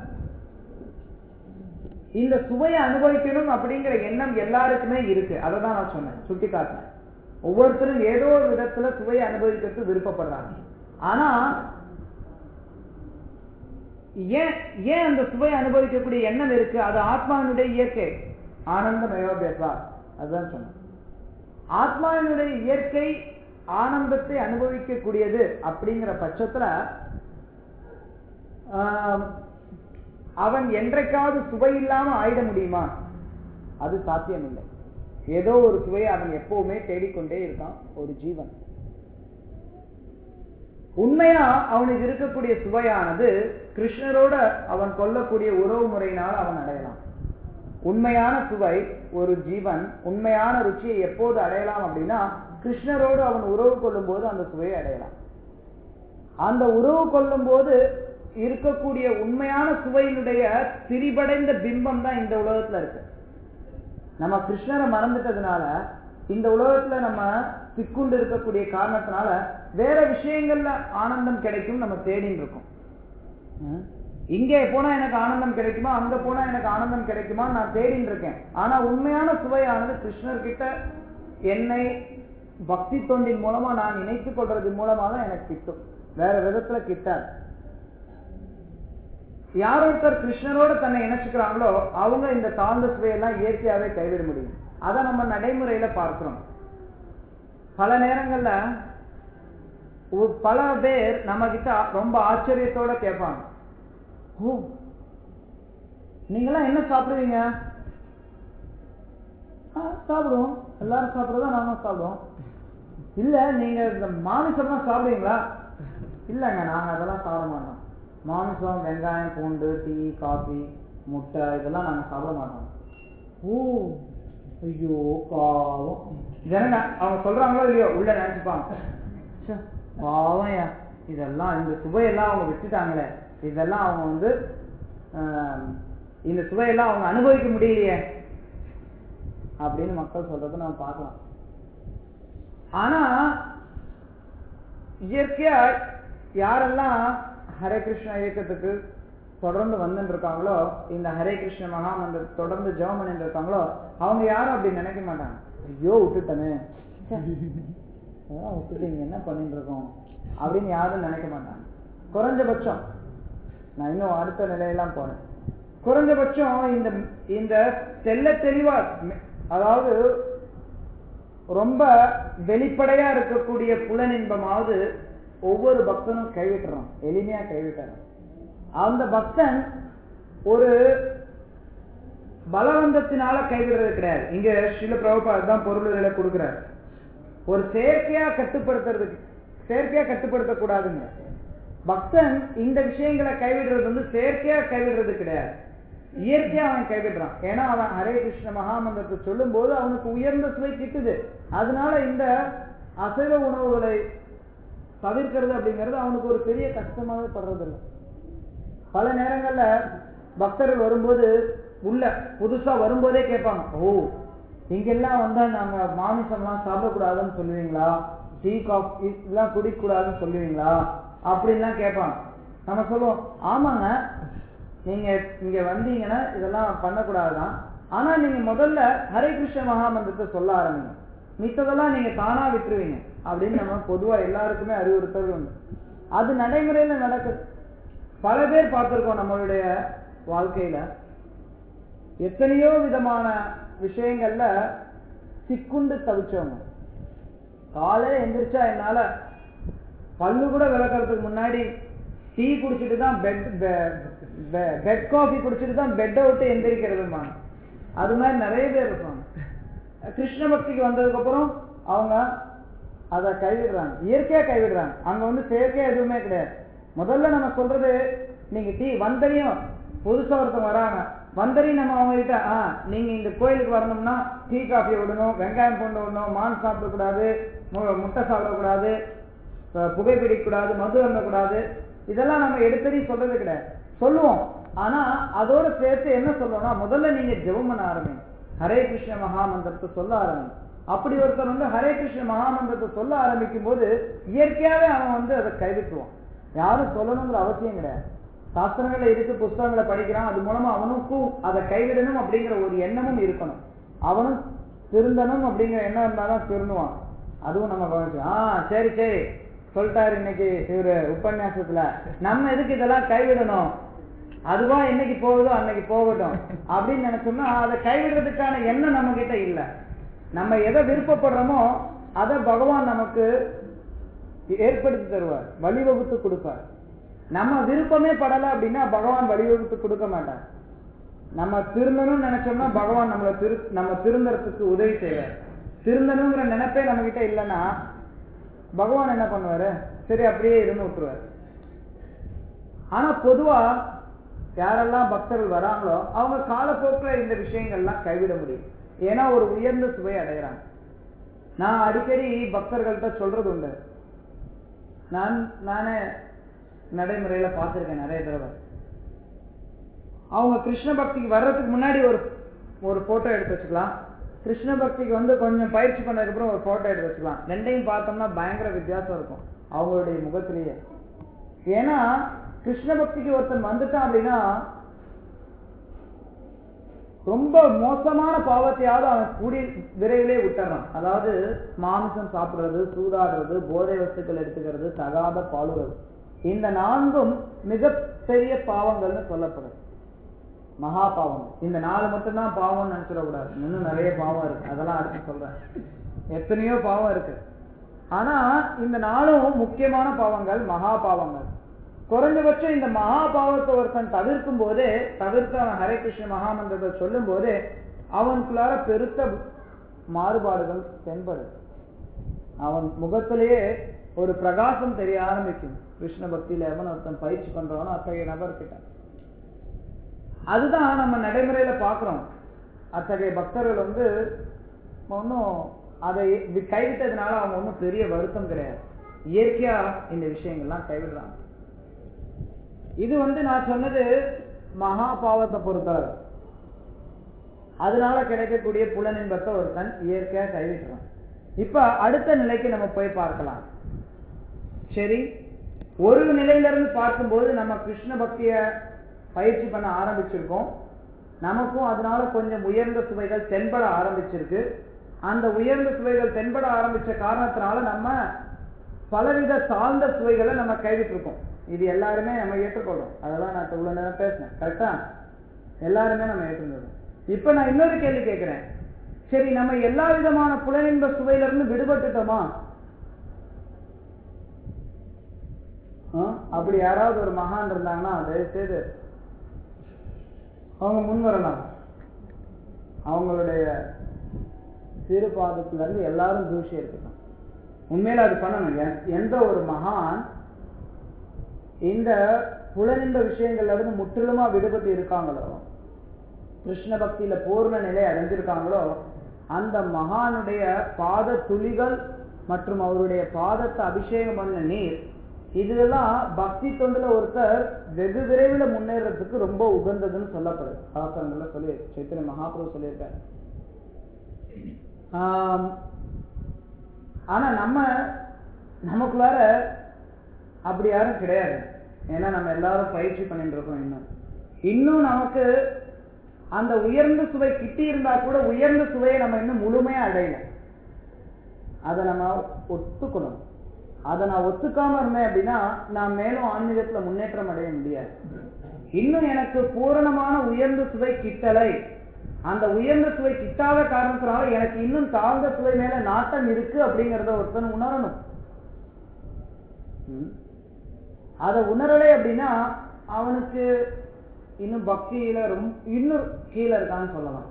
A: இந்த சுவையை அனுபவிக்கணும் அப்படிங்கிற எண்ணம் எல்லாருக்குமே இருக்கு அதை தான் நான் சொன்னேன் சுட்டி காட்டினேன் ஒவ்வொருத்தரும் ஏதோ ஒரு விதத்துல சுவையை அனுபவிக்கிறதுக்கு விருப்பப்படுறாங்க ஆனா ஏன் ஏன் அந்த சுவையை அனுபவிக்கக்கூடிய எண்ணம் இருக்கு அது ஆத்மாவினுடைய இயற்கை ஆனந்தமயோபேசா அதுதான் சொன்னேன் ஆத்மாவினுடைய இயற்கை ஆனந்தத்தை அனுபவிக்கக்கூடியது அப்படிங்கிற பட்சத்துல ஆம், அவன் என்றைக்காவது சுவை இல்லாம ஆயிட முடியுமா அது சாத்தியம் இல்லை ஏதோ ஒரு சுவையை அவன் எப்பவுமே தேடிக்கொண்டே இருக்கான் ஒரு ஜீவன் உண்மையா அவனுக்கு இருக்கக்கூடிய சுவையானது கிருஷ்ணரோட அவன் கொல்லக்கூடிய உறவு முறையினால் அவன் அடையலாம் உண்மையான சுவை ஒரு ஜீவன் உண்மையான ருச்சியை எப்போது அடையலாம் அப்படின்னா கிருஷ்ணரோடு அவன் உறவு கொள்ளும் போது அந்த சுவையை அடையலாம் அந்த உறவு கொள்ளும் போது இருக்கக்கூடிய உண்மையான சுவையினுடைய திரிபடைந்த பிம்பம் தான் இந்த உலகத்துல இருக்கு நம்ம கிருஷ்ணரை மறந்துட்டதுனால இந்த உலகத்துல நம்ம சிக்குண்டு இருக்கக்கூடிய காரணத்தினால வேற விஷயங்கள்ல ஆனந்தம் கிடைக்கும் நம்ம தேடின்னு இருக்கோம் ம். இங்கே போனா எனக்கு ஆனந்தம் கிடைக்குமா அங்க போனா எனக்கு ஆனந்தம் கிடைக்குமா நான் தேடின்னு இருக்கேன் ஆனா உண்மையான சுவையானது கிருஷ்ணர் கிட்ட என்னை பக்தி தொண்டின் மூலமா நான் இணைத்துக் கொள்றது மூலமா தான் எனக்கு கிட்டும் வேற விதத்துல கிட்டாது யார் ஒருத்தர் கிருஷ்ணரோட தன்னை இணைச்சுக்கிறாங்களோ அவங்க இந்த தாழ்ந்த சுவையெல்லாம் இயற்கையாவே கைவிட முடியும் அதை நம்ம நடைமுறையில பார்க்கிறோம் பல நேரங்கள்ல ஒரு- பல பேர் நம்ம கிட்ட ரொம்ப ஆச்சரியத்தோட கேட்பாங்க ஓ நீங்களாம் என்ன சாப்பிடுவீங்க "ஆ, சாப்பிடுவோம் எல்லாரும் சாப்பிடுறதா நாம சாப்பிடுவோம் இல்ல நீங்க இந்த மாமிசம்லாம் சாப்பிடுவீங்களா இல்லைங்க நாங்க அதெல்லாம் சாப்பிட மாட்டோம் மாமிசம் வெங்காயம் பூண்டு டீ காஃபி முட்டை இதெல்லாம் நாங்க சாப்பிட மாட்டோம் ஓ ஐயோ பாவம் ஜனங்க அவங்க சொல்றாங்களோ இல்லையோ உள்ள நினைச்சுப்பாங்க ச்சே, பாவம்யா இதெல்லாம் இந்த சுவையெல்லாம் அவங்க விட்டுட்டாங்களே இதெல்லாம் அவங்க வந்து ஆஹ், இந்த சுவையெல்லாம் அவங்க அனுபவிக்க முடியலையே அப்படின்னு மக்கள் சொல்றதை நம்ம பார்க்கலாம் ஆனா இயற்கையா யாரெல்லாம் ஹரே கிருஷ்ணா இயக்கத்துக்கு தொடர்ந்து வந்துட்டு இருக்காங்களோ இந்த ஹரே கிருஷ்ண மகாமந்திர தொடர்ந்து ஜெபம் பண்ணிட்டு இருக்காங்களோ அவங்க யாரும் அப்படி நினைக்க மாட்டாங்க ஐயோ விட்டுட்டனே ச்சே, அதான் விட்டுட்டு இங்க என்ன பண்ணிட்டு இருக்கோம் அப்படின்னு யாரும் நினைக்க மாட்டாங்க குறைஞ்சபட்சம் நான் இன்னும் அடுத்த நிலையெல்லாம் போறேன் குறைஞ்சபட்சம் இந்த இந்த தெள்ள தெளிவா அதாவது ரொம்ப வெளிப்படையா இருக்கக்கூடிய புலனின்பமாவது ஒவ்வொரு பக்தனும் கைவிட்டுறான் எளிமையா கைவிட்டுறான் அந்த பக்தன் ஒரு பலவந்தத்தினால கைவிடுறது கிடையாது இங்க ஸ்ரீல பிரபுபாத் தான் பொருளுகளை கொடுக்கிறார் ஒரு செயற்கையா கட்டுப்படுத்துறதுக்கு செயற்கையா கட்டுப்படுத்த கூடாதுங்க பக்தன் இந்த விஷயங்களை கைவிடுறது வந்து செயற்கையா கைவிடுறது கிடையாது இயற்கையா அவன் கைவிடுறான் ஏன்னா அவன் ஹரே கிருஷ்ண மகாமந்திரத்தை சொல்லும் போது அவனுக்கு உயர்ந்த சுவை கிட்டுது அதனால இந்த அசைவ உணவுகளை தவிர்க்கிறது அப்படிங்கிறது அவனுக்கு ஒரு பெரிய கஷ்டமாவே படுறதில்லை பல நேரங்கள்ல பக்தர்கள் வரும்போது உள்ள புதுசா வரும்போதே கேட்பாங்க ஓ இங்கெல்லாம் வந்தா நாங்க மாமிசம்லாம் சாப்பிடக்கூடாதுன்னு சொல்லுவீங்களா டீ காஃபி இதெல்லாம் குடிக்கக்கூடாதுன்னு சொல்லுவீங்களா அப்படின்லாம் கேட்பாங்க நம்ம சொல்லுவோம் ஆமாங்க நீங்க இங்க வந்தீங்கன்னா இதெல்லாம் பண்ணக்கூடாதுதான் ஆனா நீங்க முதல்ல ஹரே கிருஷ்ண மகாமந்திரத்தை சொல்ல ஆரம்பிங்க மித்ததெல்லாம் நீங்க தானா விட்டுருவீங்க அப்படின்னு நம்ம பொதுவா எல்லாருக்குமே அறிவுறுத்தல் உண்டு அது நடைமுறையில நடக்குது பல பேர் பார்த்திருக்கோம் நம்மளுடைய வாழ்க்கையில எத்தனையோ விதமான விஷயங்கள்ல சிக்குண்டு தவிச்சவங்க காலையில எந்திரிச்சா என்னால பல்லு கூட விளக்கறதுக்கு முன்னாடி டீ குடிச்சிட்டு தான் பெட் பெட் காஃபி குடிச்சிட்டு தான் பெட்டை விட்டு எந்திரிக்கிறதுமா அது மாதிரி நிறைய பேர் இருப்பாங்க கிருஷ்ண பக்திக்கு வந்ததுக்கு அப்புறம் அவங்க அதை கைவிடுறாங்க இயற்கையா கைவிடுறாங்க அங்க வந்து செயற்கையா எதுவுமே கிடையாது முதல்ல நம்ம சொல்றது நீங்க டீ வந்தரையும் புதுசா ஒருத்தவங்க வராங்க வந்தரையும் நம்ம அவங்க கிட்ட ஆ நீங்க இந்த கோயிலுக்கு வரணும்னா டீ காஃபி விடணும் வெங்காயம் பூண்டு விடணும் மான் சாப்பிடக்கூடாது மு- முட்டை சாப்பிடக்கூடாது அஹ் புகைப்பிடிக்கக்கூடாது மது அருந்தக்கூடாது இதெல்லாம் நம்ம எடுத்தடி சொல்றது கிடையாது சொல்லுவோம் ஆனா அதோட சேர்த்து என்ன சொல்லுவோம்னா முதல்ல நீங்க ஜெபம் பண்ண ஆரம்பிங்க ஹரே கிருஷ்ண மகாமந்திரத்தை சொல்ல ஆரம்பிங்க அப்படி ஒருத்தர் வந்து ஹரே கிருஷ்ண மகாமந்திரத்தை சொல்ல ஆரம்பிக்கும் போது இயற்கையாவே அவன் வந்து அதை கைவிட்டுருவான் யாரும் சொல்லணுங்கிற அவசியம் கிடையாது சாஸ்திரங்களை இருக்கு புஸ்தகங்களை படிக்கிறான் அது மூலமா அவனுக்கும் அதை கைவிடணும் அப்படிங்கிற ஒரு எண்ணமும் இருக்கணும் அவனும் திருந்தணும் அப்படிங்கிற எண்ணம் இருந்தாதான் திருந்துவான் அதுவும் நம்ம கவனிச்சோம் ஆ சரி சரி சொல்லிட்டாரு இன்னைக்கு இவரு உபன்யாசத்துல நம்ம எதுக்கு இதெல்லாம் கைவிடணும் அதுவா என்னைக்கு போகுதோ அன்னைக்கு போகட்டும் அப்படின்னு நினைச்சோம்னா அதை கைவிடுறதுக்கான எண்ணம் நம்ம கிட்ட இல்ல நம்ம எதை விருப்பப்படுறோமோ அதை பகவான் நமக்கு ஏற்படுத்தி தருவார் வழிவகுத்து கொடுப்பார் நம்ம விருப்பமே படல அப்படின்னா பகவான் வழிவகுத்து கொடுக்க மாட்டார் நம்ம திருந்தணும்னு நினைச்சோம்னா பகவான் நம்மளை திரு நம்ம திருந்தறதுக்கு உதவி செய்வார் திருந்தணுங்கிற நினைப்பே நம்ம கிட்ட இல்லைன்னா பகவான் என்ன பண்ணுவாரு சரி அப்படியே இருந்து விட்டுருவாரு ஆனா பொதுவா யாரெல்லாம் பக்தர்கள் வராங்களோ அவங்க காலப்போக்கில் இந்த விஷயங்கள்லாம் கைவிட முடியும் ஏன்னா ஒரு உயர்ந்த சுவை அடைகிறாங்க நான் அடிக்கடி பக்தர்கள்ட்ட சொல்றது உண்டு நான் நானே நடைமுறையில பார்த்திருக்கேன் நிறைய தடவை அவங்க கிருஷ்ண பக்திக்கு வர்றதுக்கு முன்னாடி ஒரு ஒரு போட்டோ எடுத்து வச்சுக்கலாம் கிருஷ்ண பக்திக்கு வந்து கொஞ்சம் பயிற்சி பண்ணதுக்கு அப்புறம் ஒரு போட்டோ எடுத்து வச்சுக்கலாம் ரெண்டையும் பார்த்தோம்னா பயங்கர வித்தியாசம் இருக்கும் அவங்களுடைய முகத்திலேயே ஏன்னா கிருஷ்ண பக்திக்கு ஒருத்தன் வந்துட்டான் அப்படின்னா ரொம்ப மோசமான பாவத்தையாவது அவன் கூடி விரைவிலே விட்டுறான் அதாவது மாமிசம் சாப்பிடுறது சூதாடுறது போதை வஸ்துக்கள் எடுத்துக்கிறது தகாத பாலுறது இந்த நான்கும் மிகப்பெரிய பாவங்கள்னு சொல்லப்படுது மகா பாவம் இந்த நாலு மட்டும்தான் பாவம்னு நினைச்சிடக்கூடாது இன்னும் நிறைய பாவம் இருக்கு அதெல்லாம் அடுத்து சொல்றேன் எத்தனையோ பாவம் இருக்கு ஆனா இந்த நாளும் முக்கியமான பாவங்கள் மகா பாவங்கள் குறைஞ்சபட்சம் இந்த மகா பாவத்தை ஒருத்தன் தவிர்க்கும் போதே தவிர்த்து அவன் ஹரே கிருஷ்ண மகாமந்திரத்தை சொல்லும் போதே அவனுக்குள்ளார பெருத்த மாறுபாடுகள் தென்படுது அவன் முகத்திலேயே ஒரு பிரகாசம் தெரிய ஆரம்பிக்கும் கிருஷ்ண பக்தியில எவன் ஒருத்தன் பயிற்சி பண்றவனோ அத்தகைய நபர்கிட்ட அதுதான் நம்ம நடைமுறையில பார்க்கிறோம் அத்தகைய பக்தர்கள் வந்து ஒன்றும் அதை வி- கைவிட்டதுனால அவங்க ஒன்றும் பெரிய வருத்தம் கிடையாது இயற்கையா இந்த விஷயங்கள்லாம் கைவிடுறாங்க இது வந்து நான் சொன்னது மகா பாவத்தை பொறுத்தளவு அதனால கிடைக்கக்கூடிய புலனின்பத்தை ஒருத்தன் இயற்கையா கைவிட்டுறான் இப்ப அடுத்த நிலைக்கு நம்ம போய் பார்க்கலாம் சரி ஒரு நிலையில இருந்து பார்க்கும்போது நம்ம கிருஷ்ண பக்திய பயிற்சி பண்ண ஆரம்பிச்சிருக்கோம் நமக்கும் அதனால கொஞ்சம் உயர்ந்த சுவைகள் தென்பட ஆரம்பிச்சிருக்கு அந்த உயர்ந்த சுவைகள் தென்பட ஆரம்பிச்ச காரணத்தினால நம்ம பலவித தாழ்ந்த சுவைகளை நம்ம கைவிட்டு இருக்கோம் இது எல்லாருமே நம்ம ஏற்றுக்கொள்றோம் அதெல்லாம் நான் இவ்வளவு நேரம் பேசினேன் கரெக்டா எல்லாருமே நம்ம ஏற்றுக்கொள்றோம் இப்ப நான் இன்னொரு கேள்வி கேட்கிறேன் சரி நம்ம எல்லா விதமான புலனின்ப சுவையில இருந்து விடுபட்டுட்டோமா ஆ? அப்படி யாராவது ஒரு மகான் இருந்தாங்கன்னா தயவு செய்து அவங்க முன் வரலாம் அவங்களுடைய சிறு பாதத்துல இருந்து எல்லாரும் தூஷி இருக்கட்டும் உண்மையில அது பண்ணணும் எ- எந்த ஒரு மகான் இந்த புலனின்ப விஷயங்கள்ல இருந்து முற்றிலுமா விடுபட்டு இருக்காங்களோ கிருஷ்ண பக்தியில பூர்ண நிலை அடைஞ்சிருக்காங்களோ அந்த மகானுடைய பாத துளிகள் மற்றும் அவருடைய பாதத்தை அபிஷேகம் பண்ண நீர் இதெல்லாம் பக்தி தொண்டுல ஒருத்தர் வெகு விரைவில் முன்னேறதுக்கு ரொம்ப உகந்ததுன்னு சொல்லப்படுது சாஸ்திரங்கள்ல சொல்லி சைத்தன்ய மகாபிரபு சொல்லியிருக்காரு ஆம், ஆனா நம்ம நமக்குள்ளார அப்படி யாரும் கிடையாது ஏன்னா நம்ம எல்லாரும் பயிற்சி பண்ணிட்டு இருக்கோம் இன்னும் இன்னும் நமக்கு அந்த உயர்ந்த சுவை கிட்டி இருந்தா கூட உயர்ந்த சுவையை நம்ம இன்னும் முழுமையா அடையல அதை நம்ம ஒத்துக்கணும் அதை நான் ஒத்துக்காம இருந்தேன் அப்படின்னா நான் மேலும் ஆன்மீகத்துல முன்னேற்றம் அடைய முடியாது இன்னும் எனக்கு பூரணமான உயர்ந்த சுவை கிட்டலை அந்த உயர்ந்த சுவை கிட்டாத காரணத்தினால எனக்கு இன்னும் தாழ்ந்த சுவை மேல நாட்டம் இருக்கு அப்படிங்கறத ஒருத்தன் உணரணும் ம். அதை உணரலை அப்படின்னா அவனுக்கு இன்னும் பக்தியில ரொம்ப இன்னும் கீழே இருக்கான்னு சொல்லலாம்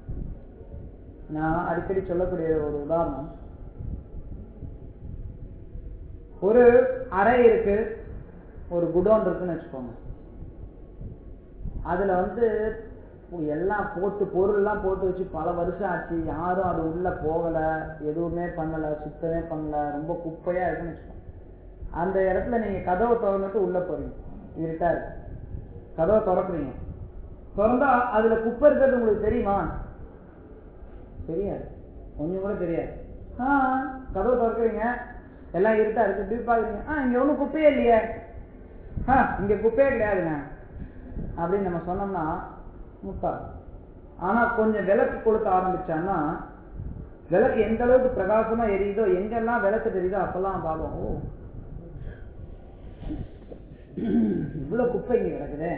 A: நான் அடிக்கடி சொல்லக்கூடிய ஒரு உதாரணம் ஒரு அறை இருக்கு ஒரு குடோன் இருக்குன்னு வச்சுக்கோங்க அதுல வந்து எல்லாம் போட்டு பொருள் எல்லாம் போட்டு வச்சு பல வருஷம் ஆச்சு யாரும் அது உள்ள போகல எதுவுமே பண்ணல சுத்தமே பண்ணல ரொம்ப குப்பையா இருக்குன்னு வச்சுக்கோங்க அந்த இடத்துல நீங்க கதவை திறந்துட்டு உள்ள போறீங்க இருட்டா இருக்கு கதவை திறக்குறீங்க திறந்தா அதுல குப்பை இருக்கிறது உங்களுக்கு தெரியுமா தெரியாது கொஞ்சம் கூட தெரியாது ஆ கதவை திறக்குறீங்க எல்லாம் இருட்டா இருக்கு இப்படி பாக்குறீங்க ஆ இங்க ஒண்ணும் குப்பையே இல்லையே ஆ இங்க குப்பையே கிடையாதுங்க அப்படின்னு நம்ம சொன்னோம்னா முட்டா ஆனா கொஞ்சம் விளக்கு கொடுக்க ஆரம்பிச்சான்னா விளக்கு எந்த அளவுக்கு பிரகாசமா எரியுதோ எங்கெல்லாம் விளக்கு தெரியுதோ அப்பெல்லாம் பார்ப்போம் ஓ இவ்வளவு குப்பை இங்க கிடக்குதே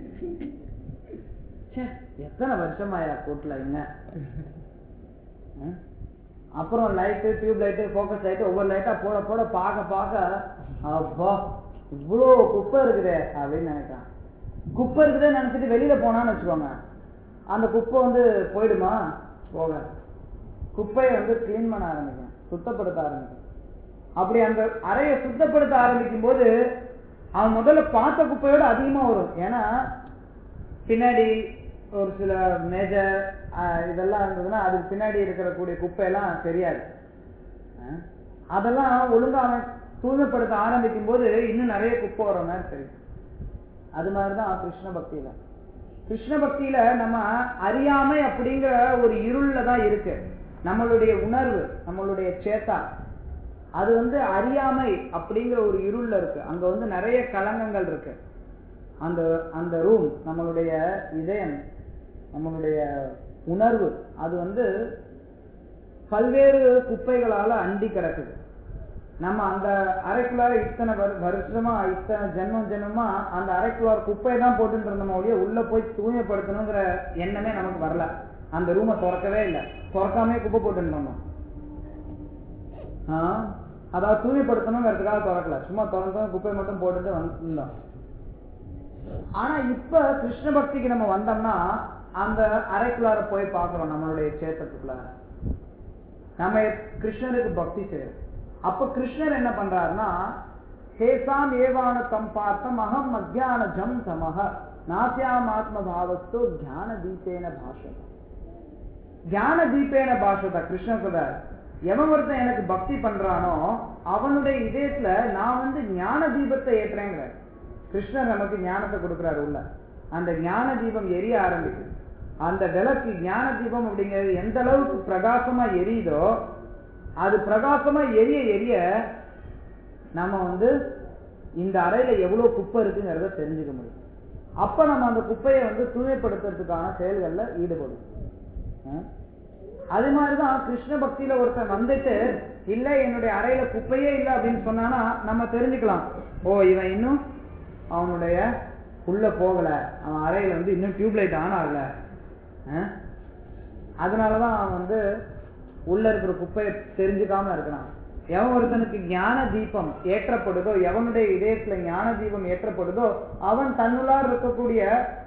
A: ச்சே, எத்தனை வருஷமாயா கூட்டல இங்க ம்? அப்புறம் light tube light focus light ஒவ்வொரு லைட்டா போட போட பார்க்க பார்க்க அப்பா இவ்வளோ குப்பை இருக்குதே அப்படின்னு நினைக்கிறான் குப்பை இருக்குதே நினைச்சிட்டு வெளியில போனான்னு வச்சுக்கோங்க அந்த குப்பை வந்து போயிடுமா போகாது குப்பையை வந்து க்ளீன் பண்ண ஆரம்பிக்கும் சுத்தப்படுத்த ஆரம்பிக்கும் அப்படி அந்த அறையை சுத்தப்படுத்த ஆரம்பிக்கும் போது அவன் முதல்ல பார்த்த குப்பையோட அதிகமா வரும் ஏன்னா பின்னாடி ஒரு சில மேஜர் இதெல்லாம் இருந்ததுன்னா அதுக்கு பின்னாடி இருக்கிற கூடிய குப்பையெல்லாம் தெரியாது அஹ் அதெல்லாம் ஒழுங்கா அவன் தூய்மைப்படுத்த ஆரம்பிக்கும் போது இன்னும் நிறைய குப்பை வர மாதிரி தெரியும் அது மாதிரிதான் கிருஷ்ண பக்தியில கிருஷ்ண பக்தியில நம்ம அறியாமை அப்படிங்கிற ஒரு இருள்ல தான் இருக்கு நம்மளுடைய உணர்வு நம்மளுடைய சேத்தா அது வந்து அறியாமை அப்படிங்கிற ஒரு இருள்ல இருக்கு அங்க வந்து நிறைய களங்கங்கள் இருக்கு அந்த அந்த ரூம் நம்மளுடைய இதயம் நம்மளுடைய உணர்வு அது வந்து பல்வேறு குப்பைகளால அண்டி கிடக்குது நம்ம அந்த அறைக்குள்ளார இத்தனை வரு- வருஷமா இத்தனை ஜென்மம் ஜென்மமா அந்த அறைக்குள்ளார குப்பையை தான் போட்டுட்டு இருந்தோம் ஒழிய உள்ள போய் தூய்மைப்படுத்தணுங்கிற எண்ணமே நமக்கு வரல அந்த ரூமை திறக்கவே இல்லை திறக்காமே குப்பை போட்டுட்டு இருந்தோம் ஆ, அதாவது தூய்மைப்படுத்தணுங்கிறதுக்காக திறக்கல சும்மா திறந்தோம் குப்பை மட்டும் போட்டுட்டு வந்திருந்தோம் ஆனா இப்ப கிருஷ்ண பக்திக்கு நம்ம வந்தோம்னா அந்த அறைக்குள்ளார போய் பார்க்கிறோம் நம்மளுடைய சேத்தத்துக்குள்ளார நம்ம கிருஷ்ணருக்கு பக்தி செய்யறோம் அப்ப கிருஷ்ணர் என்ன பண்றாருன்னா ஹேசாம் ஏவான தம் பார்த்தம் அகம் அஜான ஜம் தமக நாசியாம் ஆத்ம பாவஸ்து தியான தீபேன பாஷத தியான தீபேன பாஷத கிருஷ்ணர் சொல்றார் எவன் ஒருத்தன் எனக்கு பக்தி பண்றானோ அவனுடைய இதயத்துல நான் வந்து ஞான தீபத்தை ஏற்றுறேங்கிற கிருஷ்ணர் நமக்கு ஞானத்தை கொடுக்குறாரு உள்ள அந்த ஞான தீபம் எரிய ஆரம்பிக்குது அந்த விளக்கு ஞான தீபம் அப்படிங்கிறது எந்த அளவுக்கு பிரகாசமா எரியுதோ அது பிரகாசமா எரிய எரிய நம்ம வந்து இந்த அறையில எவ்வளவு குப்பை இருக்குங்கிறத தெரிஞ்சுக்க முடியும் அப்ப நம்ம அந்த குப்பையை வந்து தூய்மைப்படுத்துறதுக்கான செயல்கள்ல ஈடுபடும் ஆ? அது மாதிரிதான் கிருஷ்ண பக்தியில ஒருத்தன் வந்துட்டு இல்ல என்னுடைய அறையில குப்பையே இல்லை அப்படின்னு சொன்னானா நம்ம தெரிஞ்சுக்கலாம் ஓ இவன் இன்னும் அவனுடைய உள்ள போகல அவன் அறையில வந்து இன்னும் டியூப்லைட் ஆன் ஆகல ஆ? அதனாலதான் அவன் வந்து உள்ள இருக்கிற குப்பையை தெரிஞ்சுக்காம இருக்கிறான் எவன் ஒருத்தனுக்கு ஞான தீபம் ஏற்றப்படுதோ எவனுடைய இதயத்துல ஞான தீபம் ஏற்றப்படுதோ அவன் தன்னுள்ளார் இருக்கக்கூடிய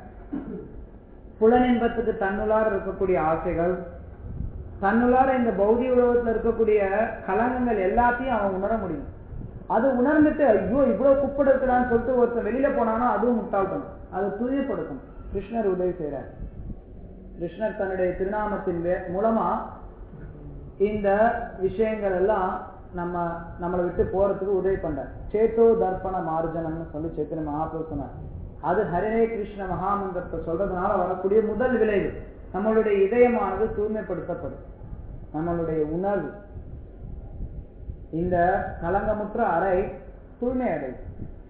A: புலனின்பத்துக்கு தன்னுள்ளார் இருக்கக்கூடிய ஆசைகள் தன்னுள்ளார இந்த பௌதிக உலகத்துல இருக்கக்கூடிய கலங்கங்கள் எல்லாத்தையும் அவன் உணர முடியும் அது உணர்ந்துட்டு ஐயோ இவ்வளவு குப்பை இருக்கிறான்னு சொல்லிட்டு ஒருத்தன் வெளியில போனானோ அதுவும் முட்டாள்தனம் அதை தூயப்படுத்தும் கிருஷ்ணர் உதவி செய்றார் கிருஷ்ணர் தன்னுடைய திருநாமத்தின் வே- மூலமா இந்த விஷயங்கள் எல்லாம் நம்ம நம்மளை விட்டு போறதுக்கு உதவி பண்றார் சேத்தோ தர்ப்பண மார்ஜனம்னு சொல்லி சேத்தன மகாபிரபு சொன்னார் அது ஹரே கிருஷ்ண மகாமந்திரத்தை சொல்றதுனால வரக்கூடிய முதல் விளைவு நம்மளுடைய இதயமானது தூய்மைப்படுத்தப்படும் நம்மளுடைய உணர்வு இந்த கலங்கமுற்ற அறை தூய்மை அடையும்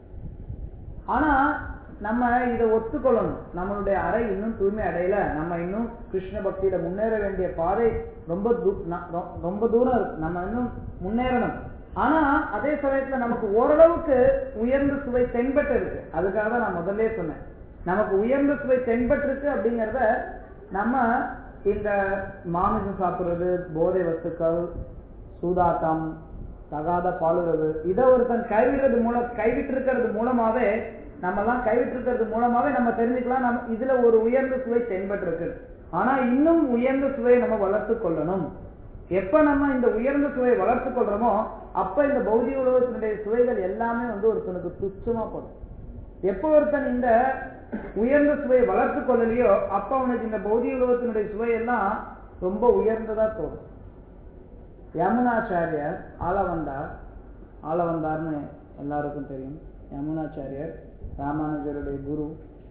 A: ஆனா நம்ம இதை ஒத்துக்கொள்ளணும் நம்மளுடைய அறை இன்னும் தூய்மை அடையல நம்ம இன்னும் கிருஷ்ண பக்தியில முன்னேற வேண்டிய பாதை ரொம்ப தூ- ந- ரொ- ரொம்ப தூரம் இருக்கு நம்ம இன்னும் முன்னேறணும் ஆனா அதே சமயத்துல நமக்கு ஓரளவுக்கு உயர்ந்த சுவை தென்பட்டு இருக்கு அதுக்காக தான் நான் முதல்ல சொன்னேன் நமக்கு உயர்ந்த சுவை தென்பட்டு இருக்கு அப்படிங்கறத நம்ம இந்த மாமிசம் சாப்பிடுறது போதை வஸ்துக்கள் சூதாட்டம் தகாத பாலுறவு இதை ஒருத்தன் கைவிடுறது மூலம் கைவிட்டு இருக்கிறது மூலமாவே நம்ம எல்லாம் கைவிட்டு இருக்கிறது மூலமாவே நம்ம தெரிஞ்சுக்கலாம் நம்ம இதுல ஒரு உயர்ந்த சுவை தென்பட்டு இருக்கு ஆனா இன்னும் உயர்ந்த சுவையை நம்ம வளர்த்து கொள்ளணும் எப்ப நம்ம இந்த உயர்ந்த சுவையை வளர்த்து கொள்றோமோ அப்ப இந்த பௌதிக உலகத்தினுடைய சுவைகள் எல்லாமே வந்து ஒருத்தனுக்கு துச்சமா போடும் எப்போ ஒருத்தன் இந்த உயர்ந்த சுவையை வளர்த்து கொள்ளலையோ அப்ப அவனுக்கு இந்த பௌதிக உலகத்தினுடைய சுவையெல்லாம் ரொம்ப உயர்ந்ததா தோணும் யமுனாச்சாரியர் ஆளவந்தார் ஆளவந்தார்னு எல்லாருக்கும் தெரியும் யமுனாச்சாரியர் ராமானுஜருடைய குரு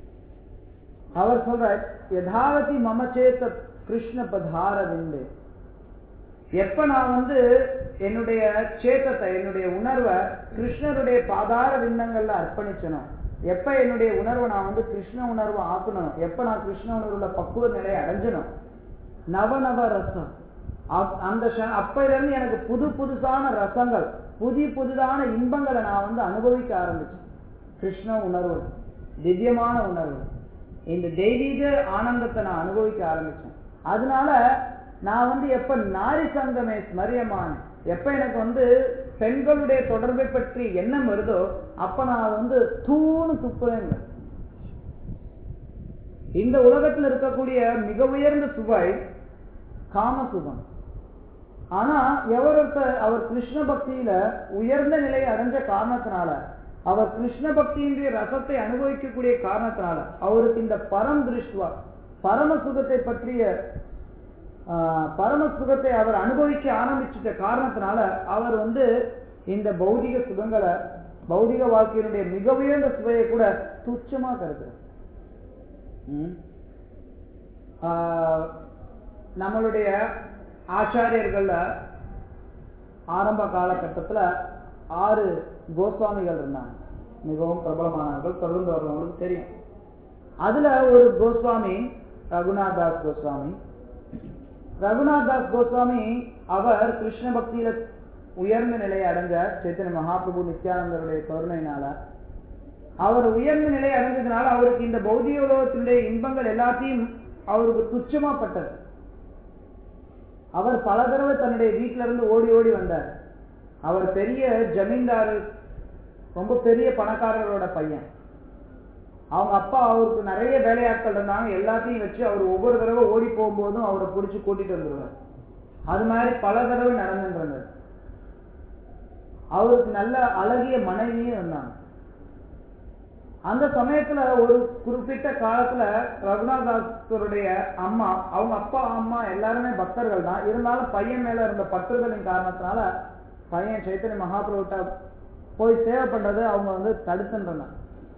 A: அவர் சொல்றார் யதாவதி மம சேத்த கிருஷ்ண பதார விந்து எப்ப நான் வந்து என்னுடைய சேத்தத்தை என்னுடைய உணர்வை கிருஷ்ணருடைய பாதார விந்தங்கள்ல அர்ப்பணிச்சனோ எப்ப என்னுடைய உணர்வை நான் வந்து கிருஷ்ண உணர்வை ஆக்கணும் எப்ப நான் கிருஷ்ண உணர்வுல பக்குவ நிலையை அடைஞ்சணும் நவநவ ரசம் அப்- அந்த க்ஷண- அப்பையில இருந்து எனக்கு புது புதுசான ரசங்கள் புதிய புதிதான இன்பங்களை நான் வந்து அனுபவிக்க ஆரம்பிச்சேன் கிருஷ்ண உணர்வு திவ்யமான உணர்வு இந்த தெய்வீக ஆனந்தத்தை நான் அனுபவிக்க ஆரம்பிச்சேன் அதனால நான் வந்து எப்ப நாரி சங்கமே ஸ்மரியமான எப்ப எனக்கு வந்து பெண்களுடைய தொடர்பை பற்றி எண்ணம் வருதோ அப்ப நான் வந்து தூணு துப்புவேங்க இந்த உலகத்தில் இருக்கக்கூடிய மிக உயர்ந்த சுவை காமசுகம் ஆனா எவர் ஒருத்தர் அவர் கிருஷ்ண பக்தியில உயர்ந்த நிலையை அடைஞ்ச காரணத்தினால அவர் கிருஷ்ண பக்தியினுடைய ரசத்தை அனுபவிக்கக்கூடிய காரணத்தினால அவருக்கு இந்த பரம் திருஷ்டுவா பரம சுகத்தை பற்றிய ஆஹ், பரம சுகத்தை அவர் அனுபவிக்க ஆரம்பிச்சிட்ட காரணத்தினால அவர் வந்து இந்த பௌதிக சுகங்களை பௌதிக வாழ்க்கையினுடைய மிக உயர்ந்த சுவையை கூட துச்சமா கருதுறார் ம். ஆஹ், நம்மளுடைய ஆச்சாரியர்கள்ல ஆரம்ப காலகட்டத்துல ஆறு கோஸ்வாமிகள் இருந்தாங்க மிகவும் பிரபலமானவர்கள் தொடர்ந்து வர்றவங்களுக்கு தெரியும் அதுல ஒரு கோஸ்வாமி ரகுநாத் தாஸ் கோஸ்வாமி ரகுநாத் தாஸ் கோஸ்வாமி அவர் கிருஷ்ண பக்தியில உயர்ந்த நிலையை அடைஞ்ச சைத்தன்ய மகாபிரபு நித்யானந்தருடைய கருணையினால அவர் உயர்ந்த நிலை அடைஞ்சதுனால அவருக்கு இந்த பௌதிக உலகத்தினுடைய இன்பங்கள் எல்லாத்தையும் அவருக்கு துச்சமா பட்டது அவர் பல தடவை தன்னுடைய வீட்டில இருந்து ஓடி ஓடி வந்தார் அவர் பெரிய ஜமீன்தாரு ரொம்ப பெரிய பணக்காரரோட பையன் அவங்க அப்பா அவருக்கு நிறைய வேலையாட்கள் இருந்தாங்க எல்லாத்தையும் வச்சு அவர் ஒவ்வொரு தடவை ஓடி போகும்போதும் அவரை பிடிச்சி கூட்டிட்டு வந்துருவார் அது மாதிரி பல தடவை நடந்துட்டு இருந்தது அவருக்கு நல்ல அழகிய மனைவியும் இருந்தாங்க அந்த சமயத்துல ஒரு குறிப்பிட்ட காலத்துல ரகுநாதாசருடைய அம்மா அவங்க அப்பா அம்மா எல்லாருமே பக்தர்கள் தான் இருந்தாலும் பையன் மேல இருந்த பற்றுதலின் காரணத்தினால பையன் சைத்தன்ய மகாபிரபுட்ட போய் சேவை பண்றது அவங்க வந்து தடுத்துன்றாங்க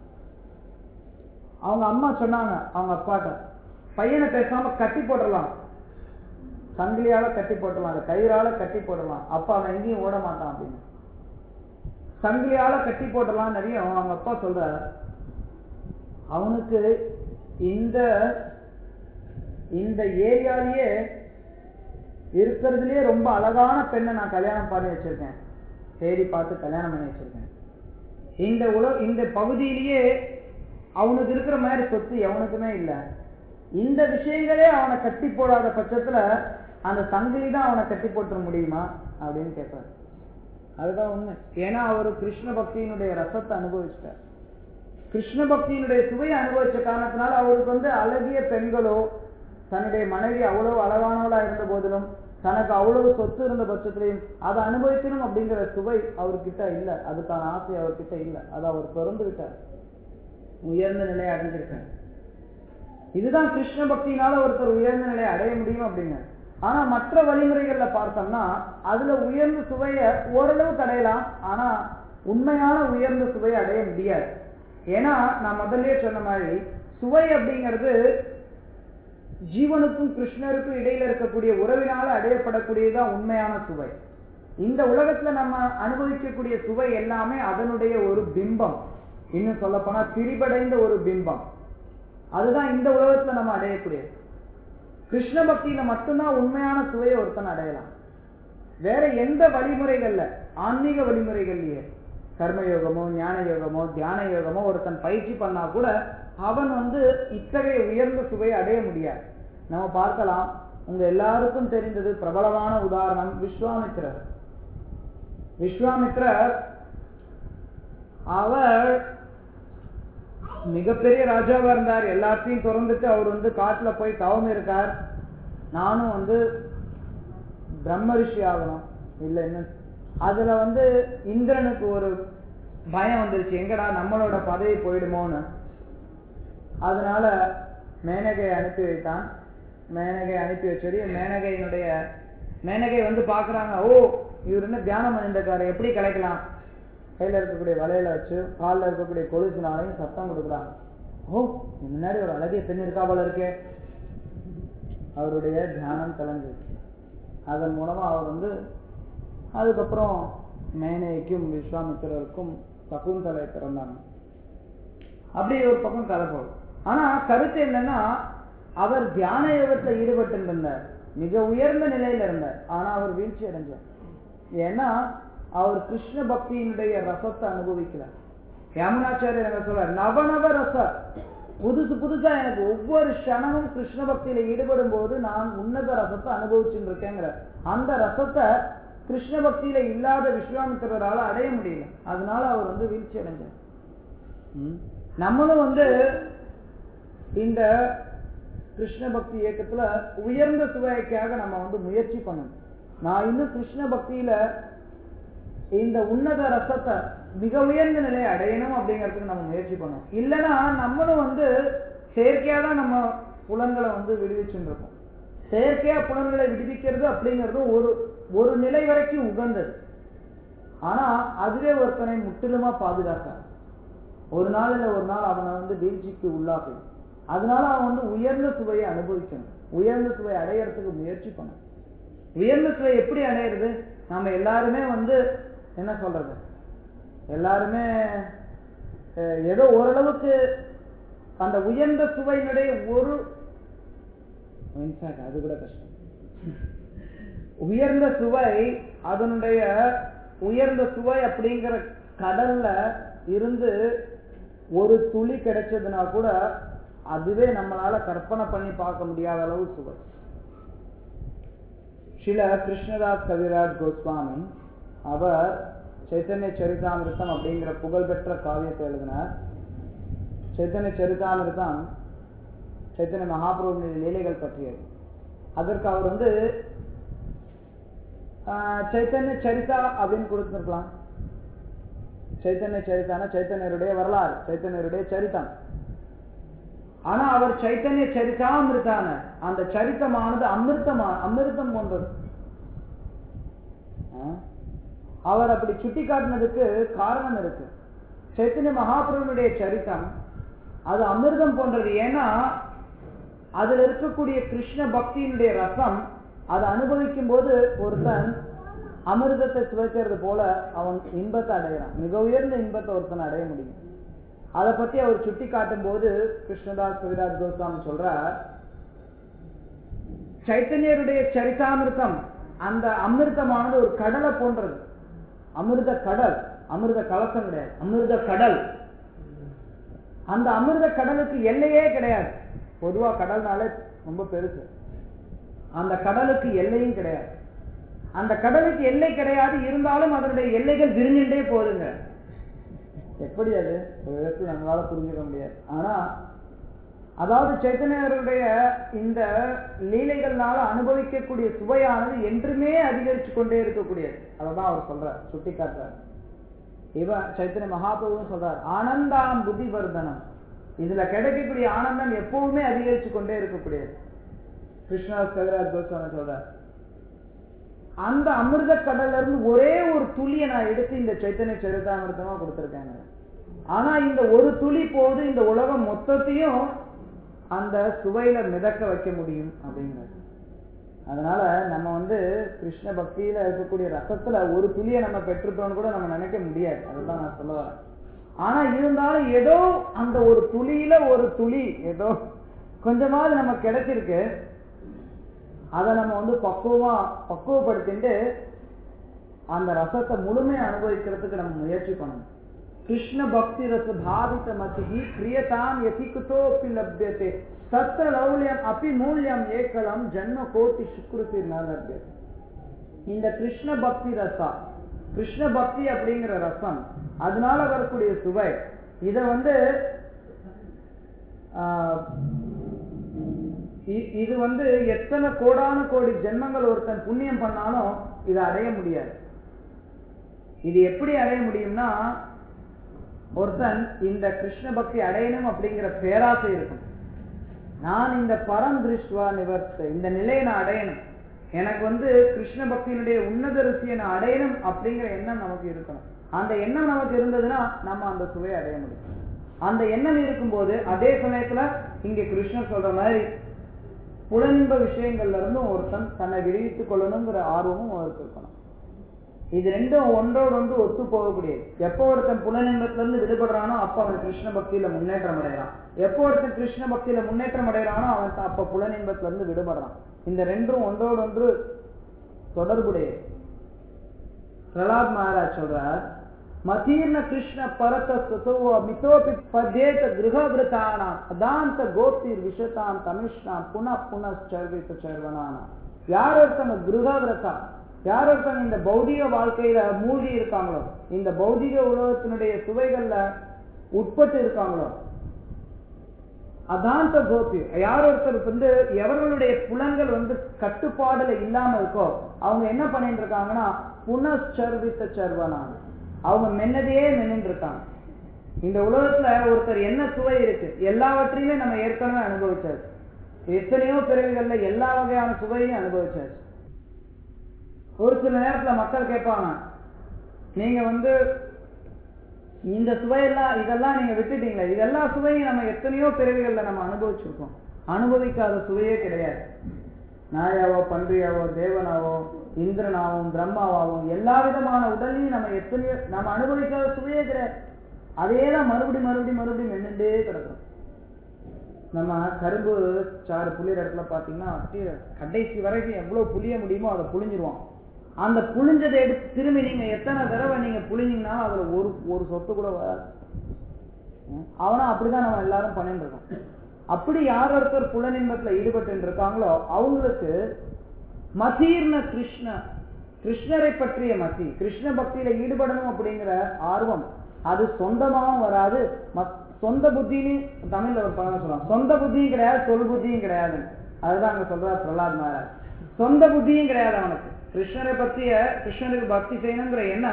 A: அவங்க அம்மா சொன்னாங்க அவங்க அப்பாட்ட பையனை பேசாம கட்டி போட்டுடலாம் சங்கிலியால கட்டி போட்டுடலாம் அந்த கயிறால கட்டி போடலாம் அப்பா அவன் எங்கேயும் ஓட மாட்டான் அப்படின்னு சங்கிலியால கட்டி போட்டலாம் நிறைய அவங்க அப்பா சொல்ற அவனுக்கு இந்த இந்த ஏரியாலேயே இருக்கிறதுலயே ரொம்ப அழகான பெண்ணை நான் கல்யாணம் பண்ணி வச்சிருக்கேன் தேடி பார்த்து கல்யாணம் பண்ணி வச்சிருக்கேன் இந்த உல இந்த பகுதியிலேயே அவனுக்கு இருக்கிற மாதிரி சொத்து எவனுக்குமே இல்லை இந்த விஷயங்களே அவனை கட்டி போடாத பட்சத்துல அந்த சங்கிலி தான் அவனை கட்டி போட்டுற முடியுமா அப்படின்னு கேட்பாரு அதுதான் உண்மை ஏன்னா அவர் கிருஷ்ண பக்தியினுடைய ரசத்தை அனுபவிச்சிட்டார் கிருஷ்ண பக்தியினுடைய சுவையை அனுபவிச்ச காரணத்தினால அவருக்கு வந்து அழகிய பெண்களோ தன்னுடைய மனைவி அவ்வளவு அழகானவளா இருந்த போதிலும் தனக்கு அவ்வளவு சொத்து இருந்த பட்சத்திலையும் அதை அனுபவிக்கணும் அப்படிங்கிற சுவை அவர்கிட்ட இல்லை அதுக்கான ஆசை அவர்கிட்ட இல்லை அதை அவர் திறந்து விட்டார் உயர்ந்த நிலையை அடைஞ்சிருக்கார் இதுதான் கிருஷ்ண பக்தியினால ஒருத்தர் உயர்ந்த நிலையை அடைய முடியும் அப்படின்னு ஆனா மற்ற வழிமுறைகள்ல பார்த்தோம்னா அதுல உயர்ந்த சுவையை ஓரளவு அடையலாம் ஆனா உண்மையான உயர்ந்த சுவையை அடைய முடியாது ஏன்னா நான் முதல்லயே சொன்ன மாதிரி சுவை அப்படிங்கிறது ஜீவனுக்கும் கிருஷ்ணருக்கும் இடையில இருக்கக்கூடிய உறவினால அடையப்படக்கூடியதுதான் உண்மையான சுவை இந்த உலகத்துல நம்ம அனுபவிக்கக்கூடிய சுவை எல்லாமே அதனுடைய ஒரு பிம்பம் இன்னும் சொல்ல போனா திரிபடைந்த ஒரு பிம்பம் அதுதான் இந்த உலகத்துல நம்ம அடையக்கூடியது கிருஷ்ண பக்தியில மட்டும்தான் உண்மையான சுவையை ஒருத்தன் அடையலாம் வேற எந்த வழிமுறைகள்ல ஆன்மீக வழிமுறைகள்லயே கர்மயோகமோ ஞான யோகமோ தியான யோகமோ ஒருத்தன் பயிற்சி பண்ணா கூட அவன் வந்து இத்தகைய உயர்ந்த சுவையை அடைய முடியாது நம்ம பார்க்கலாம் உங்க எல்லாருக்கும் தெரிந்தது பிரபலமான உதாரணம் விஸ்வாமித்திரர் விஸ்வாமித்திரர் அவர் மிகப்பெரிய ராஜாவா இருந்தார் எல்லாத்தையும் திறந்துட்டு அவர் வந்து காட்டுல போய் தவம் இருக்கார் நானும் வந்து பிரம்ம ரிஷி ஆகணும் இல்ல என்ன அதுல வந்து இந்திரனுக்கு ஒரு பயம் வந்துருச்சு எங்கடா நம்மளோட பதவி போயிடுமோன்னு அதனால மேனகையை அனுப்பி வைத்தான் மேனகை அனுப்பி வச்சது மேனகையினுடைய மேனகை வந்து பாக்குறாங்க ஓ இவர் என்ன தியானம் பண்ணிருக்காரு எப்படி கிடைக்கலாம் கையில இருக்கக்கூடிய வலையில வச்சு காலில் இருக்கக்கூடிய கொலுசினாலையும் சத்தம் கொடுக்குறாங்க ஓ முன்னாடி ஒரு அழகிய பெண் இருக்கா போல இருக்கே அவருடைய தியானம் கலந்துச்சு அதன் மூலமா அவர் வந்து அதுக்கப்புறம் மேனைக்கும் விஸ்வாமித்திரருக்கும் சகுந்தலை பிறந்தாங்க அப்படி ஒரு பக்கம் கதை போகும் ஆனா கருத்து என்னன்னா அவர் தியான யோகத்துல ஈடுபட்டு இருந்தார் மிக உயர்ந்த நிலையில இருந்தார் ஆனா அவர் வீழ்ச்சி அடைஞ்சார் ஏன்னா அவர் கிருஷ்ண பக்தியினுடைய ரசத்தை அனுபவிக்கல யமுனாச்சாரியர் என்ன சொல்றார் நவநவ ரச புதுசு புதுசா எனக்கு ஒவ்வொரு க்ஷணமும் கிருஷ்ண பக்தியில ஈடுபடும் போது நான் உன்னத ரசத்தை அனுபவிச்சுட்டு இருக்கேங்கிற அந்த ரசத்தை கிருஷ்ண பக்தியில இல்லாத விஸ்வாமித்திரரால அடைய முடியல அதனால அவர் வந்து வீழ்ச்சி அடைஞ்சார் ம். நம்மளும் வந்து இந்த கிருஷ்ண பக்தி இயக்கத்துல உயர்ந்த சுவைக்காக நம்ம வந்து முயற்சி பண்ணணும் நான் இன்னும் கிருஷ்ண பக்தியில இந்த உன்னத ரசத்தை மிக உயர்ந்த நிலையை அடையணும் அப்படிங்கிறதுக்கு நம்ம முயற்சி பண்ணணும் இல்லைன்னா நம்மளும் வந்து செயற்கையா தான் நம்ம புலன்களை வந்து விடுவிச்சுட்டு இருக்கோம் செயற்கையா புலன்களை விடுவிக்கிறது அப்படிங்கிறது ஒரு ஒரு நிலை வரைக்கும் உகந்தது ஆனா அதுவே ஒருத்தனை முற்றிலுமா பாதுகாக்காது ஒரு நாள் இல்ல ஒரு நாள் அவனை வந்து வீழ்ச்சிக்கு உள்ளாகும் அதனால அவன் வந்து உயர்ந்த சுவையை அனுபவிக்கணும் உயர்ந்த சுவை அடையறதுக்கு முயற்சி பண்ணணும் உயர்ந்த சுவை எப்படி அடையிறது நம்ம எல்லாருமே வந்து என்ன சொல்றது எல்லாருமே அஹ், ஏதோ ஓரளவுக்கு அந்த உயர்ந்த சுவையினுடைய ஒரு இன்ஃபேக்ட் அது கூட கஷ்டம் உயர்ந்த சுவை அதனுடைய உயர்ந்த சுவை அப்படிங்கிற கடல்ல இருந்து ஒரு துளி கிடைச்சதுன்னா கூட அதுவே நம்மளால கற்பனை பண்ணி பார்க்க முடியாத அளவு சுவை சில கிருஷ்ணதாஸ் கவிராஜ் கோஸ்வாமி அவர் சைத்தன்ய சரிதாமிருத்தம் அப்படிங்கிற புகழ்பெற்ற காவியத்தை எழுதினார் சைத்தன்ய சரிதாமிருத்தம் சைத்தன்ய மகாபிரபுவின் லீலைகள் பற்றியது அதற்கு அவர் வந்து ஆஹ், சைத்தன்ய சரிதா அப்படின்னு கொடுத்துருக்கலாம் சைத்தன்ய சரித்தான சைத்தன்யருடைய வரலாறு சைத்தன்யருடைய சரித்தம் ஆனா அவர் சைத்தன்ய சரிதாமிருத்தான அந்த சரித்தமானது அமிர்தமா அமிர்தம் போன்றது ஆ? அவர் அப்படி சுட்டி காட்டினதுக்கு காரணம் இருக்கு சைத்தன்ய மகாபிரபுனுடைய சரித்தம் அது அமிர்தம் போன்றது ஏன்னா அதுல இருக்கக்கூடிய கிருஷ்ண பக்தியினுடைய ரசம் அதை அனுபவிக்கும் போது ஒருத்தன் அமிர்தத்தை சுவைக்கிறது போல அவன் இன்பத்தை அடைகிறான் மிக உயர்ந்த இன்பத்தை ஒருத்தன் அடைய முடியும் அதை பத்தி அவர் சுட்டி காட்டும் போது கிருஷ்ணதாஸ் கவிராஜ் கோஸ்வாமி சொல்றார் சைத்தன்யருடைய சரிதாமிர்தம் அந்த அமிர்தமானது ஒரு கடலை போன்றது அமிர்த கடல் அமிர்த கலசம் கிடையாது அமிர்த கடல் அந்த அமிர்த கடலுக்கு எல்லையே கிடையாது பொதுவா கடல்னாலே ரொம்ப பெருசு அந்த கடலுக்கு எல்லையும் கிடையாது அந்த கடலுக்கு எல்லை கிடையாது இருந்தாலும் அதனுடைய எல்லைகள் விரிஞ்சுட்டே போகுதுங்க எப்படி அது ஒரு விதத்தில் நம்மளால புரிஞ்சுக்க முடியாது ஆனா அதாவது சைத்தன்யருடைய இந்த லீலைகள்னால அனுபவிக்கக்கூடிய சுவையானது என்றுமே அதிகரிச்சு கொண்டே இருக்கக்கூடியது அததான் அவர் சொல்றார் சுட்டி காட்டுறார் இவன் சைத்தன்ய மகாபிரபுவும் சொல்றார் ஆனந்தாம் புத்தி வர்தனம் இதுல கிடைக்கக்கூடிய ஆனந்தம் எப்பவுமே அதிகரிச்சு கொண்டே இருக்கக்கூடியது கிருஷ்ணதாஸ் கவிராஜ் கோஸ்வாமி சொல்றார் அந்த அமிர்த கடல்ல இருந்து ஒரே ஒரு துளியை நான் எடுத்து இந்த சைத்தன்ய சரிதாமிர்தமா கொடுத்திருக்கேங்க ஆனா இந்த ஒரு துளி போது இந்த உலகம் மொத்தத்தையும் அந்த சுவையில மிதக்க வைக்க முடியும் அப்படிங்கிறது அதனால நம்ம வந்து கிருஷ்ண பக்தியில இருக்கக்கூடிய ரசத்துல ஒரு துளியை நம்ம பெற்றுட்டோம்னு கூட நம்ம நினைக்க முடியாது அதுதான் நான் சொல்ல வரேன் ஆனா இருந்தாலும் ஏதோ அந்த ஒரு துளியில ஒரு துளி ஏதோ கொஞ்சமாவது நமக்கு கிடைச்சிருக்கு அதை நம்ம வந்து பக்குவமா பக்குவப்படுத்திட்டு அந்த ரசத்தை முழுமையா அனுபவிக்கிறதுக்கு நம்ம முயற்சி பண்ணணும் கிருஷ்ண பக்தி ரச பாவித மதி கிரியதாம் யதிகுதோப்பி லப்யதே தத்திர லௌல்யம் அபி மூல்யம் ஏக்கலம் ஜன்ம கோட்டி சுக்ருதி ந லப்யதே இந்த கிருஷ்ண பக்தி ரசா கிருஷ்ண பக்தி அப்படிங்கிற ரசம் அதனால வரக்கூடிய சுவை இத வந்து ஆஹ், இ- இது வந்து எத்தனை கோடான கோடி ஜென்மங்கள் ஒருத்தன் புண்ணியம் பண்ணாலும் இதை அடைய முடியாது இது எப்படி அடைய முடியும்னா ஒருத்தன் இந்த கிருஷ்ண பக்தி அடையணும் அப்படிங்கிற பேராசை இருக்கும் நான் இந்த பரம் திருஷ்டுவா நிவர்த்த இந்த நிலையை நான் அடையணும் எனக்கு வந்து கிருஷ்ண பக்தியினுடைய உன்னத ருசியை நான் அடையணும் அப்படிங்கிற எண்ணம் நமக்கு இருக்கணும் அந்த எண்ணம் நமக்கு இருந்ததுன்னா நம்ம அந்த சுவையை அடைய முடியும் அந்த எண்ணம் இருக்கும்போது அதே சமயத்துல இங்க கிருஷ்ணர் சொல்ற மாதிரி புலனின்ப விஷயங்கள்ல இருந்தும் ஒருத்தன் தன்னை விடுவித்துக் கொள்ளணுங்கிற ஆர்வமும் அவருக்கு இருக்கணும் இது ரெண்டும் ஒன்றோடு ஒன்று ஒத்து போகக்கூடியது எப்போ ஒருத்தன் புலனின்பத்துல இருந்து விடுபடுறானோ அப்ப அவன் கிருஷ்ண பக்தியில முன்னேற்றம் அடைகிறான் எப்போ ஒருத்தன் கிருஷ்ண பக்தியில முன்னேற்றம் அடைகிறானோ அவன் த- அப்ப புலனின்பத்துல இருந்து விடுபடுறான் இந்த ரெண்டும் ஒன்றோடு ஒன்று தொடர்புடையது பிரலாத் மகாராஜ் சொல்றார் மதீர்ண கிருஷ்ண பரத சுதோ மிதோபி பத்யேத கிரகவிரதானா அதாந்த கோப்திர் விஷதாம் தமிஷ்ணாம் புன புன சர்வித்த சர்வனானா யார் ஒருத்தங்க கிரகவிரதா யார் ஒருத்தங்க இந்த பௌதிக வாழ்க்கையில மூழ்கி இருக்காங்களோ இந்த பௌதிக உலகத்தினுடைய சுவைகள்ல உட்பட்டு இருக்காங்களோ அதாந்த கோபி யார் ஒருத்தர் வந்து எவர்களுடைய புலன்கள் வந்து கட்டுப்பாடுல இல்லாம இருக்கோ அவங்க என்ன பண்ணிட்டு இருக்காங்கன்னா புனச்சர்வித்த சர்வனான அவங்க மென்னதையே மென்னுட்டு இருக்காங்க இந்த உலகத்துல ஒருத்தர் என்ன சுவை இருக்கு எல்லாவற்றையுமே நம்ம ஏற்கனவே அனுபவிச்சாச்சு எத்தனையோ பிறவிகள்ல எல்லா வகையான சுவையும் அனுபவிச்சாச்சு ஒரு சில நேரத்துல மக்கள் கேட்பாங்க நீங்க வந்து இந்த சுவையெல்லாம் இதெல்லாம் நீங்க விட்டுட்டீங்களே இதெல்லா சுவையும் நம்ம எத்தனையோ பிறவிகள்ல நம்ம அனுபவிச்சிருக்கோம் அனுபவிக்காத சுவையே கிடையாது நாயாவோ பன்றியாவோ தேவனாவோ இந்திரனாவும் பிரம்மாவாவும் எல்லா விதமான உடலையும் நம்ம எத்தனையோ நம்ம அனுபவிக்காத சுவையே கிடையாது அதே தான் மறுபடி மறுபடி மறுபடியும் மென்னுட்டே கிடக்கும் நம்ம கரும்பு சாறு புளியற இடத்துல பார்த்தீங்கன்னா அப்படியே கடைசி வரைக்கும் எவ்வளவு புளிய முடியுமோ அதை புளிஞ்சிருவான் அந்த புளிஞ்சதை எடுத்து திரும்பி நீங்க எத்தனை தடவை நீங்க புளிஞ்சீங்கனாலும் அதுல ஒரு ஒரு சொட்டு கூட வராது ம், அவனா அப்படிதான் நம்ம எல்லாரும் பண்ணிட்டு இருக்கோம் அப்படி யார் ஒருத்தர் புலனின்பத்துல ஈடுபட்டு இருக்காங்களோ அவங்களுக்கு மதீர்ண கிருஷ்ண கிருஷ்ணரை பற்றிய மதி கிருஷ்ண பக்தியில ஈடுபடணும் அப்படிங்கிற ஆர்வம் அது சொந்தமாகவும் வராது மத்- சொந்த புத்தின்னு தமிழ்ல ஒரு பழம் சொல்லலாம் சொந்த புத்தியும் கிடையாது சொல் புத்தியும் கிடையாது அதுதான் அங்க சொல்றார் பிரலாத் மகாராஜ் சொந்த புத்தியும் கிடையாது அவனுக்கு கிருஷ்ணரை பற்றிய கிருஷ்ணருக்கு பக்தி செய்யணுங்கிற எண்ணம்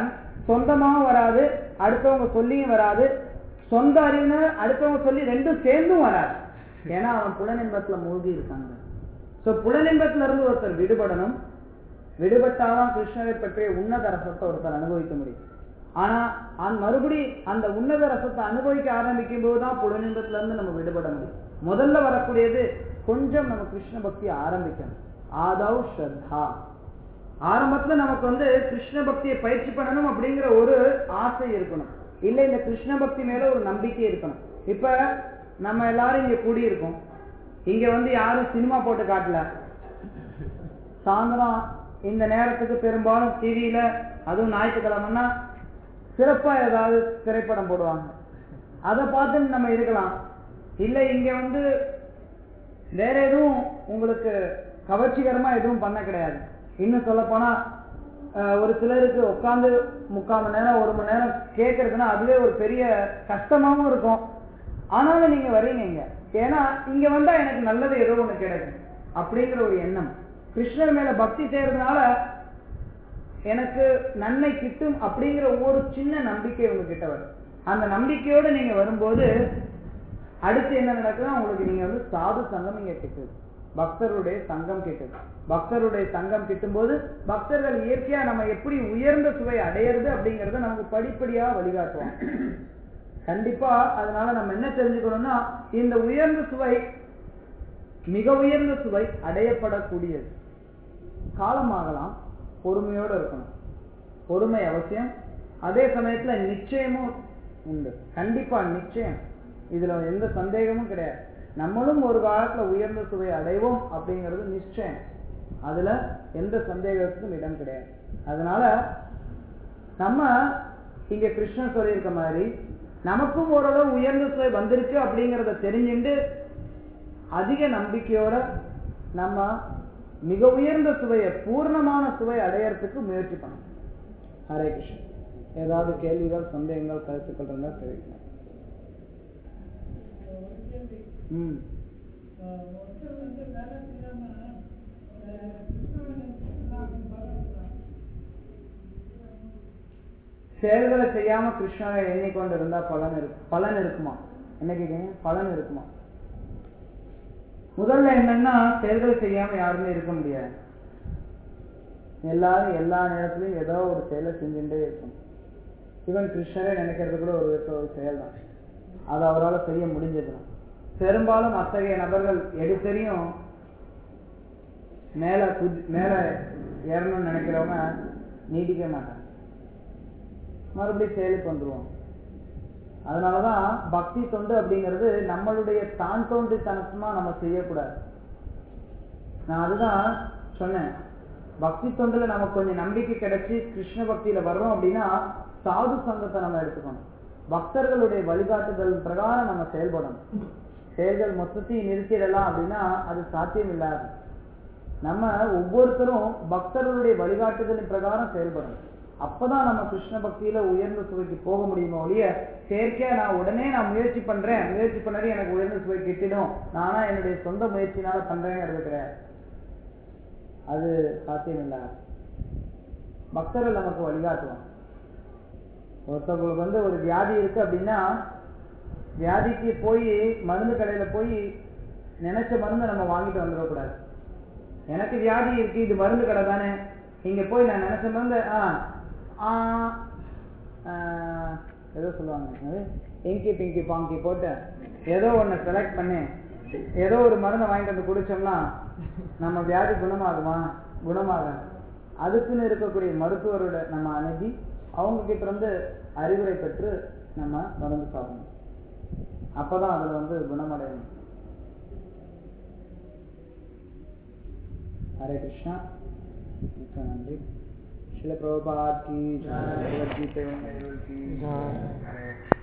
A: சொந்தமாவும் வராது அடுத்தவங்க சொல்லியும் வராது சொந்த அறிவுன்னு அடுத்தவங்க சொல்லி ரெண்டும் சேர்ந்தும் வராது ஏன்னா அவன் புலனின்பத்துல மூழ்கி இருக்காங்க சோ புலனின்பத்துல இருந்து ஒருத்தர் விடுபடணும் விடுபட்டாதான் கிருஷ்ணரை பற்றிய உன்னத ரசத்தை ஒருத்தர் அனுபவிக்க முடியும் ஆனா அந்த மறுபடி அந்த உன்னத ரசத்தை அனுபவிக்க ஆரம்பிக்கும் போதுதான் புலனின்பத்துல இருந்து நம்ம விடுபட முடியும் முதல்ல வரக்கூடியது கொஞ்சம் நம்ம கிருஷ்ண பக்தியை ஆரம்பிக்கணும் ஆதவ் ஸ்ரத்தா ஆரம்பத்துல நமக்கு வந்து கிருஷ்ண பக்தியை பயிற்சி பண்ணணும் அப்படிங்கிற ஒரு ஆசை இருக்கணும் இல்ல இந்த கிருஷ்ண பக்தி மேல ஒரு நம்பிக்கை இருக்கணும் இப்ப நம்ம எல்லாரும் இங்க கூடியிருக்கோம் இங்க வந்து யாரும் சினிமா போட்டு காட்டல சாயந்தரம் இந்த நேரத்துக்கு பெரும்பாலும் டிவியில அதுவும் ஞாயிற்றுக்கிழமைன்னா சிறப்பா ஏதாவது திரைப்படம் போடுவாங்க அதை பார்த்து நம்ம இருக்கலாம் இல்ல இங்க வந்து வேற எதுவும் உங்களுக்கு கவர்ச்சிகரமா எதுவும் பண்ண கிடையாது இன்னும் சொல்ல போனா அஹ், ஒரு சிலருக்கு உட்காந்து முக்கால் மணி நேரம் ஒரு மணி நேரம் கேட்கறதுன்னா அதுவே ஒரு பெரிய கஷ்டமாவும் இருக்கும் ஆனாலும் நீங்க வர்றீங்க இங்க ஏன்னா இங்க வந்தா எனக்கு நல்லது ஏதோ ஒண்ணு கிடைக்கும் அப்படிங்கிற ஒரு எண்ணம் கிருஷ்ணர் மேல பக்தி செய்யறதுனால எனக்கு நன்மை கிட்டும் அப்படிங்கிற ஒரு சின்ன நம்பிக்கை உங்ககிட்ட வரும் அந்த நம்பிக்கையோட நீங்க வரும்போது அடுத்து என்ன நடக்குதுன்னா உங்களுக்கு நீங்க வந்து சாது சங்கம் இங்க கிட்டுது பக்தருடைய சங்கம் கிட்டுது பக்தருடைய சங்கம் கிட்டும்போது பக்தர்கள் இயற்கையா நம்ம எப்படி உயர்ந்த சுவை அடையிறது அப்படிங்கறத நமக்கு படிப்படியா வழிகாட்டுவாங்க கண்டிப்பா அதனால நம்ம என்ன தெரிஞ்சுக்கணும்னா இந்த உயர்ந்த சுவை மிக உயர்ந்த சுவை அடையப்படக்கூடியது காலமாகலாம் பொறுமையோட இருக்கணும் பொறுமை அவசியம் அதே சமயத்துல நிச்சயமும் உண்டு கண்டிப்பா நிச்சயம் இதுல எந்த சந்தேகமும் கிடையாது நம்மளும் ஒரு காலத்துல உயர்ந்த சுவை அடைவோம் அப்படிங்கிறது நிச்சயம் அதுல எந்த சந்தேகத்துக்கும் இடம் கிடையாது அதனால நம்ம இங்க கிருஷ்ணன் சொல்லியிருக்க மாதிரி நமக்கும் ஓரளவு உயர்ந்த சுவை வந்திருக்கு அப்படிங்கறத தெரிஞ்சுட்டு அதிக நம்பிக்கையோட நம்ம மிக உயர்ந்த சுவையை பூர்ணமான சுவை அடையறதுக்கு முயற்சி பண்ணணும் ஹரே கிருஷ்ணன் ஏதாவது கேள்விகள் சந்தேகங்கள் கருத்துக்கள் இருந்தா தெரிவிக்கணும் ம் செயல்களை செய்யாம கிருஷ்ணரை எண்ணிக்கொண்டு இருந்தா பலன் இருக்கு பலன் இருக்குமா என்ன கேக்குறீங்க பலன் இருக்குமா முதல்ல என்னன்னா செயல்களை செய்யாம யாருமே இருக்க முடியாது எல்லாரும் எல்லா நேரத்திலும் ஏதோ ஒரு செயலை செஞ்சுட்டே இருக்கும் இவன் கிருஷ்ணரே நினைக்கிறது கூட ஒரு விதத்துல ஒரு செயல் தான் அது அவரால் செய்ய முடிஞ்சதுதான் பெரும்பாலும் அத்தகைய நபர்கள் எடுத்தறியும் மேல குதி மேல ஏறணும்னு நினைக்கிறவங்க நீடிக்க மாட்டாங்க மறுபடியும் செயலுக்கு வந்துருவோம் அதனாலதான் பக்தி தொண்டு அப்படிங்கிறது நம்மளுடைய தான் தோன்றித்தனமா நம்ம செய்யக்கூடாது நான் அதுதான் சொன்னேன் பக்தி தொண்டுல நமக்கு கொஞ்சம் நம்பிக்கை கிடைச்சி கிருஷ்ண பக்தியில வர்றோம் அப்படின்னா சாது சங்கத்தை நம்ம எடுத்துக்கணும் பக்தர்களுடைய வழிகாட்டுதல் பிரகாரம் நம்ம செயல்படணும் செயல்கள் மொத்தத்தையும் நிறுத்திடலாம் அப்படின்னா அது சாத்தியம் இல்லாது நம்ம ஒவ்வொருத்தரும் பக்தர்களுடைய வழிகாட்டுதலின் பிரகாரம் செயல்படணும் அப்பதான் நம்ம கிருஷ்ண பக்தியில உயர்ந்த சுவைக்கு போக முடியுமோ ஒழிய செயற்கையா நான் உடனே நான் முயற்சி பண்றேன் முயற்சி பண்ணது எனக்கு உயர்ந்த சுவை கிட்டிடும் நானா என்னுடைய சொந்த முயற்சினால பண்றேங்கிறது கிடையாது அது சாத்தியம் இல்ல பக்தர்கள் நமக்கு வழிகாட்டுவாங்க ஒருத்தவங்களுக்கு வந்து ஒரு வியாதி இருக்கு அப்படின்னா வியாதிக்கு போய் மருந்து கடையில போய் நினைச்ச மருந்து நம்ம வாங்கிட்டு வந்துடக்கூடாது எனக்கு வியாதி இருக்கு இது மருந்து கடை தானே இங்க போய் நான் நினைச்ச மருந்து ஆ ஆ, ஆ, ஏதோ சொல்லுவாங்க அது இங்கி பிங்கி பாங்கி போட்டு ஏதோ ஒண்ணு செலக்ட் பண்ணி ஏதோ ஒரு மருந்தை வாங்கிட்டு வந்து குடிச்சோம்னா நம்ம வியாதி குணமாகுமா குணமாகாது அதுக்குன்னு இருக்கக்கூடிய மருத்துவரோட நம்ம அணுகி அவங்க கிட்ட இருந்து அறிவுரை பெற்று நம்ம மருந்து சாப்பிடணும் அப்பதான் அதுல வந்து குணமடையணும் हरे कृष्णा मित्र नंदी शिल प्रभुपाद की जय भगवद गीता की जय